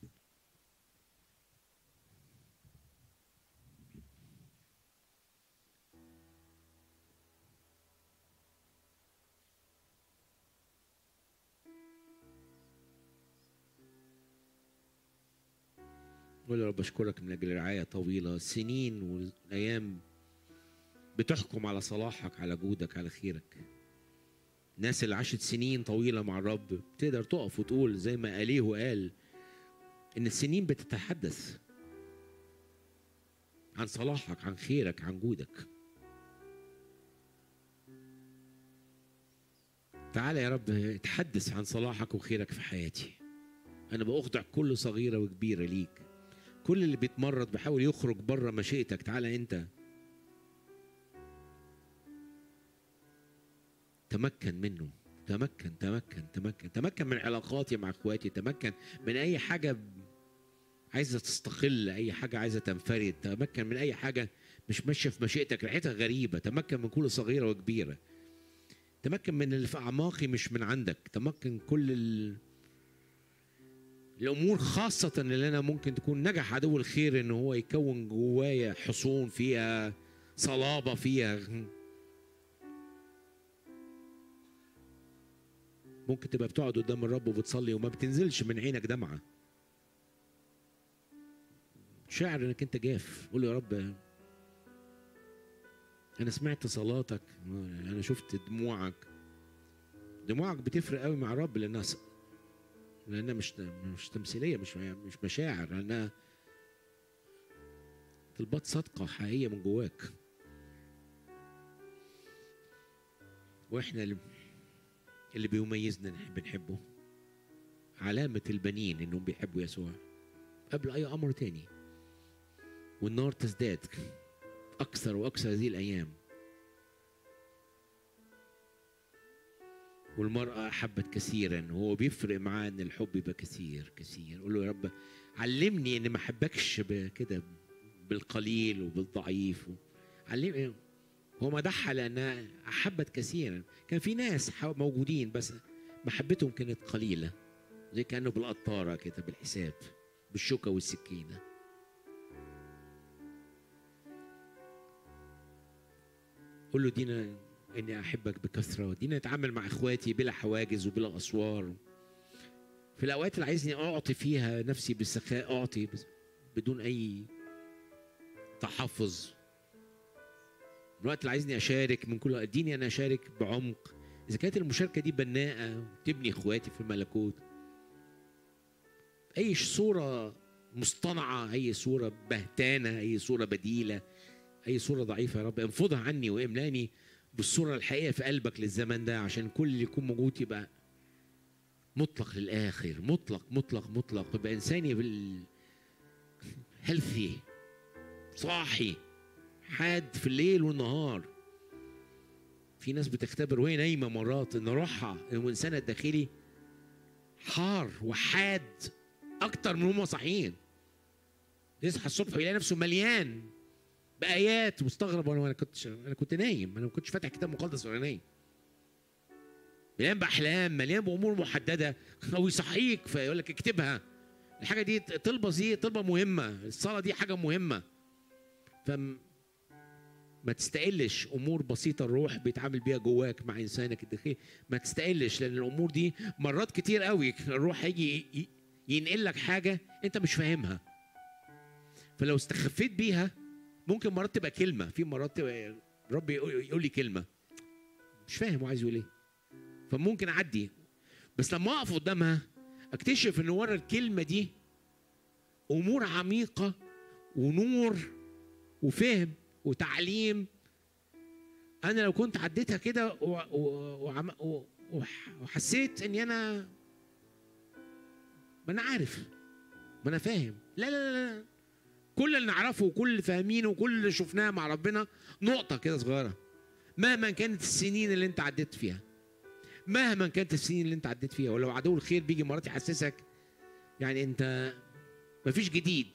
قول يا رب اشكرك من اجل رعايه طويله سنين والايام بتحكم على صلاحك على جودك على خيرك الناس اللي عاشت سنين طويله مع الرب بتقدر تقف وتقول زي ما اليه قال ان السنين بتتحدث عن صلاحك عن خيرك عن جودك تعالى يا رب تحدث عن صلاحك وخيرك في حياتي انا باخضع كل صغيره وكبيره ليك كل اللي بيتمرد بيحاول يخرج بره مشيئتك تعالى انت تمكن منه تمكن تمكن تمكن تمكن من علاقاتي مع اخواتي تمكن من اي حاجه ب- عايزه تستقل اي حاجه عايزه تنفرد تمكن من اي حاجه مش ماشيه في مشيئتك ريحتها غريبه تمكن من كل صغيره وكبيره تمكن من اللي في اعماقي مش من عندك تمكن كل ال... الامور خاصه اللي انا ممكن تكون نجح عدو الخير ان هو يكون جوايا حصون فيها صلابه فيها ممكن تبقى بتقعد قدام الرب وبتصلي وما بتنزلش من عينك دمعه شاعر انك انت جاف قول يا رب انا سمعت صلاتك انا شفت دموعك دموعك بتفرق قوي مع الرب لانها س- لانها مش مش تمثيليه مش مش مشاعر لانها طلبات صادقه حقيقيه من جواك واحنا اللي اللي بيميزنا نحب نحبه علامة البنين انهم بيحبوا يسوع قبل اي امر تاني والنار تزداد اكثر واكثر هذه الايام والمرأة أحبت كثيرا وهو بيفرق معاه إن الحب يبقى كثير كثير قول له يا رب علمني إني ما أحبكش ب- كده بالقليل وبالضعيف و- علمني هو مدحها لأنها أحبت كثيرا كان في ناس حو- موجودين بس محبتهم كانت قليلة زي كأنه بالقطارة كده بالحساب بالشوكة والسكينة قول له دينا اني احبك بكثره ودينا اتعامل مع اخواتي بلا حواجز وبلا اسوار في الاوقات اللي عايزني اعطي فيها نفسي بالسخاء اعطي بس بدون اي تحفظ الوقت اللي عايزني اشارك من كل اديني انا اشارك بعمق اذا كانت المشاركه دي بناءه تبني اخواتي في الملكوت اي صوره مصطنعه اي صوره بهتانه اي صوره بديله اي صوره ضعيفه يا رب انفضها عني واملاني بالصوره الحقيقيه في قلبك للزمن ده عشان كل اللي يكون موجود يبقى مطلق للاخر مطلق مطلق مطلق يبقى انساني بال هيلثي صاحي حاد في الليل والنهار في ناس بتختبر وهي نايمه مرات ان روحها الانسان الداخلي حار وحاد اكتر من هم صاحيين يصحى الصبح ويلاقي نفسه مليان بايات مستغرب وانا كنت انا كنت نايم انا ما كنتش فاتح كتاب مقدس وانا نايم مليان باحلام مليان بامور محدده او يصحيك فيقول لك اكتبها الحاجه دي طلبه دي طلبه مهمه الصلاه دي حاجه مهمه فم ما تستقلش امور بسيطه الروح بيتعامل بيها جواك مع انسانك الداخلي ما تستقلش لان الامور دي مرات كتير قوي الروح هيجي ي- ينقل لك حاجه انت مش فاهمها فلو استخفيت بيها ممكن مرات تبقى كلمه في مرات تبقى ربي يقول يقول لي كلمه مش فاهم هو عايز يقول ايه فممكن اعدي بس لما اقف قدامها اكتشف ان ورا الكلمه دي امور عميقه ونور وفهم وتعليم انا لو كنت عديتها كده و- و- وعم- و- وح- وحسيت اني انا ما انا عارف ما انا فاهم لا لا لا, لا. كل اللي نعرفه وكل اللي فاهمينه وكل اللي شفناه مع ربنا نقطه كده صغيره مهما كانت السنين اللي انت عديت فيها مهما كانت السنين اللي انت عديت فيها ولو عدو الخير بيجي مرات يحسسك يعني انت مفيش جديد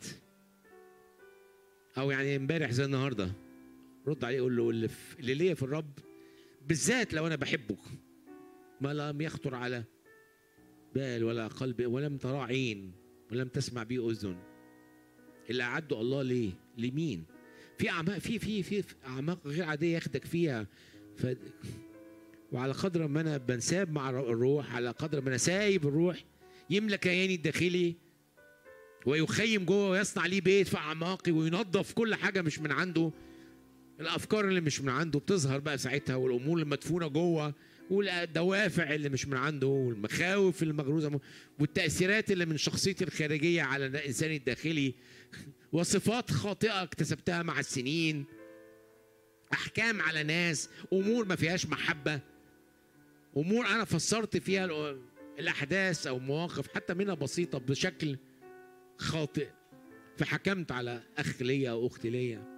او يعني امبارح زي النهارده رد عليه قول له اللي, في اللي ليا في الرب بالذات لو انا بحبه ما لم يخطر على بال ولا قلب ولم ترى عين ولم تسمع به اذن اللي اعده الله ليه لمين في اعماق في في في في اعماق غير عاديه ياخدك فيها ف وعلى قدر ما انا بنساب مع الروح على قدر ما انا سايب الروح يملى كياني الداخلي ويخيم جوه ويصنع ليه بيت في اعماقي وينظف كل حاجه مش من عنده الافكار اللي مش من عنده بتظهر بقى ساعتها والامور المدفونه جوه والدوافع اللي مش من عنده والمخاوف المغروزه والتاثيرات اللي من شخصيتي الخارجيه على الانسان الداخلي وصفات خاطئه اكتسبتها مع السنين احكام على ناس امور ما فيهاش محبه امور انا فسرت فيها الأ- الاحداث او مواقف حتى منها بسيطه بشكل خاطئ فحكمت على اخ ليا او اخت ليا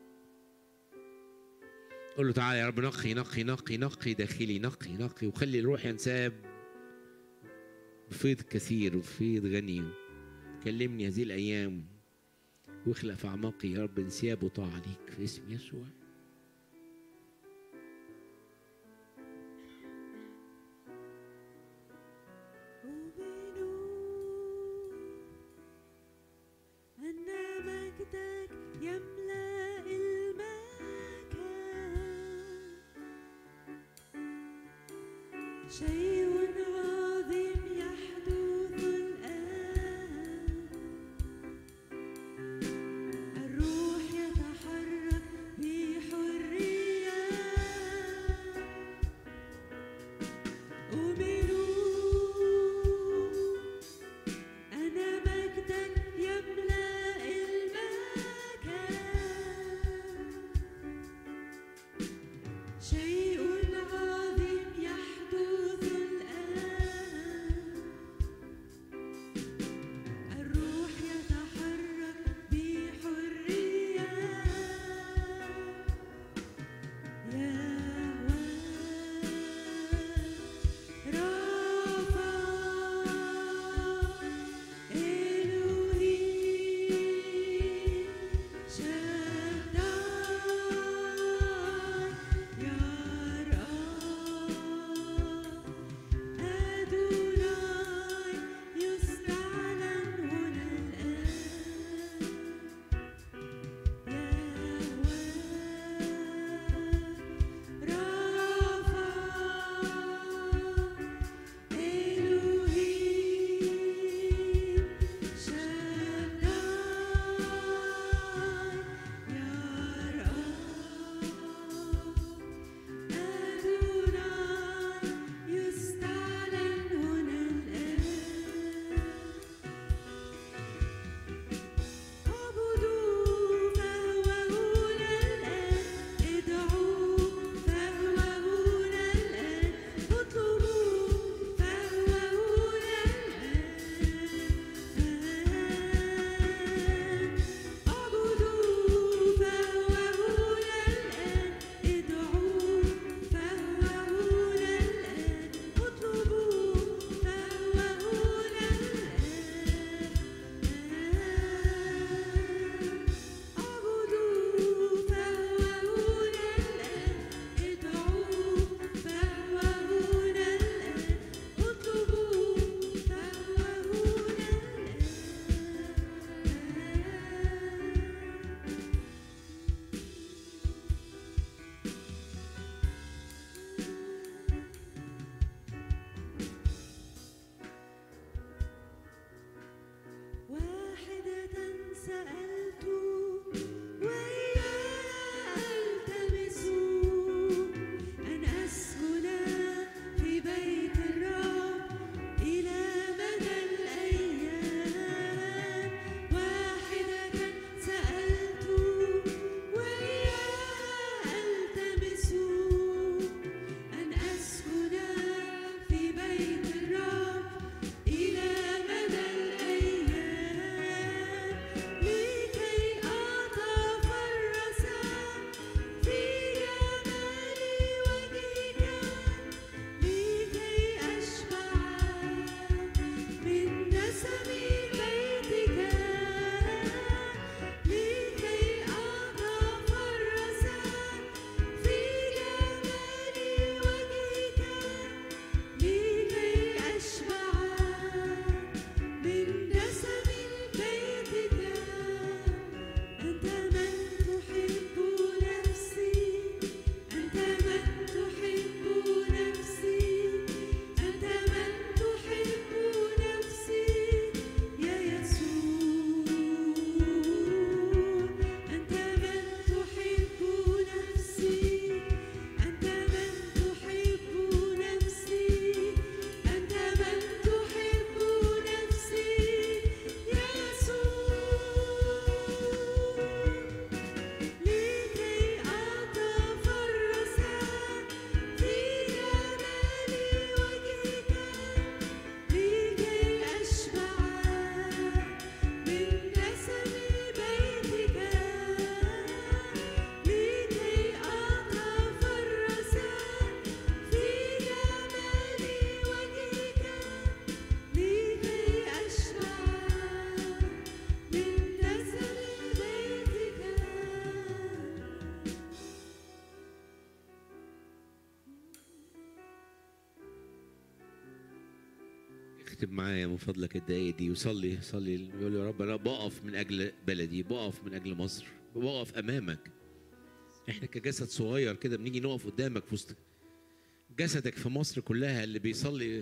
قول له تعالى يا رب نقي نقي نقي نقي داخلي نقي نقي وخلي الروح ينساب بفيض كثير وفيض غني كلمني هذه الايام واخلق في اعماقي يا رب انسياب وطاعه ليك في اسم يسوع أن مجدك يملأ المكان شيء عظيم يحدث الآن الروح يتحرك بحرية أؤمن أنا مجدك يملأ المكان شيء عظيم يحدث اكتب معايا من فضلك الدقايق دي وصلي صلي يقول يا رب انا بقف من اجل بلدي بقف من اجل مصر بقف امامك احنا كجسد صغير كده بنيجي نقف قدامك في وسط جسدك في مصر كلها اللي بيصلي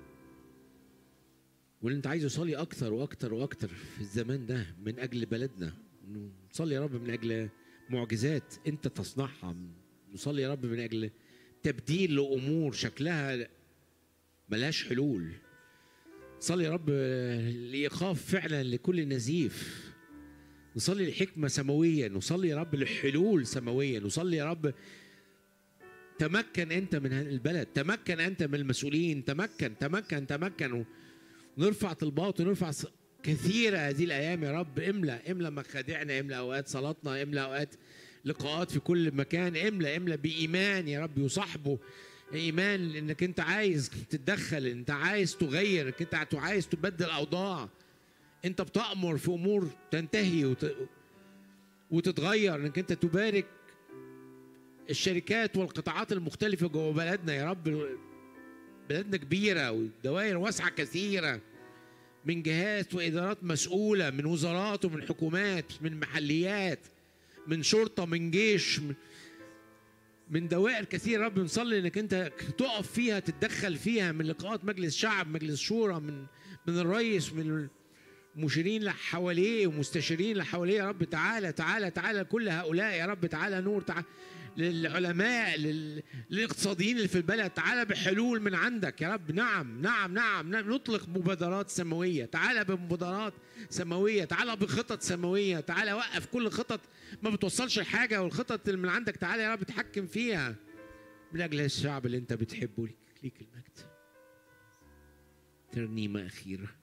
واللي انت عايزه يصلي اكتر واكتر واكتر في الزمان ده من اجل بلدنا نصلي يا رب من اجل معجزات انت تصنعها نصلي يا رب من اجل تبديل لامور شكلها ملهاش حلول نصلي يا رب لايقاف فعلا لكل نزيف نصلي لحكمه سماويه نصلي يا رب لحلول سماويه نصلي يا رب تمكن انت من البلد تمكن انت من المسؤولين تمكن تمكن تمكن ونرفع طلبات ونرفع ص- كثيرة هذه الأيام يا رب املى املى مخادعنا املى أوقات صلاتنا املى أوقات لقاءات في كل مكان املى املى بإيمان يا رب يصاحبه إيمان إنك أنت عايز تتدخل أنت عايز تغير إنك أنت عايز تبدل أوضاع أنت بتأمر في أمور تنتهي وت... وتتغير إنك أنت تبارك الشركات والقطاعات المختلفة جوه بلدنا يا رب بلدنا كبيرة ودوائر واسعة كثيرة من جهات وإدارات مسؤولة من وزارات ومن حكومات من محليات من شرطة من جيش من, من دوائر كثيرة يا رب نصلي انك انت تقف فيها تتدخل فيها من لقاءات مجلس شعب مجلس شورى من من الرئيس من المشيرين اللي حواليه ومستشارين اللي حواليه يا رب تعالى تعالى تعالى كل هؤلاء يا رب تعالى نور تعالى للعلماء لل... للاقتصاديين اللي في البلد تعالى بحلول من عندك يا رب نعم نعم نعم, نعم. نطلق مبادرات سماوية تعالى بمبادرات سماوية تعالى بخطط سماوية تعالى وقف كل خطط ما بتوصلش لحاجة والخطط اللي من عندك تعالى يا رب تحكم فيها من أجل الشعب اللي أنت بتحبه ليك, ليك المجد ترنيمة أخيرة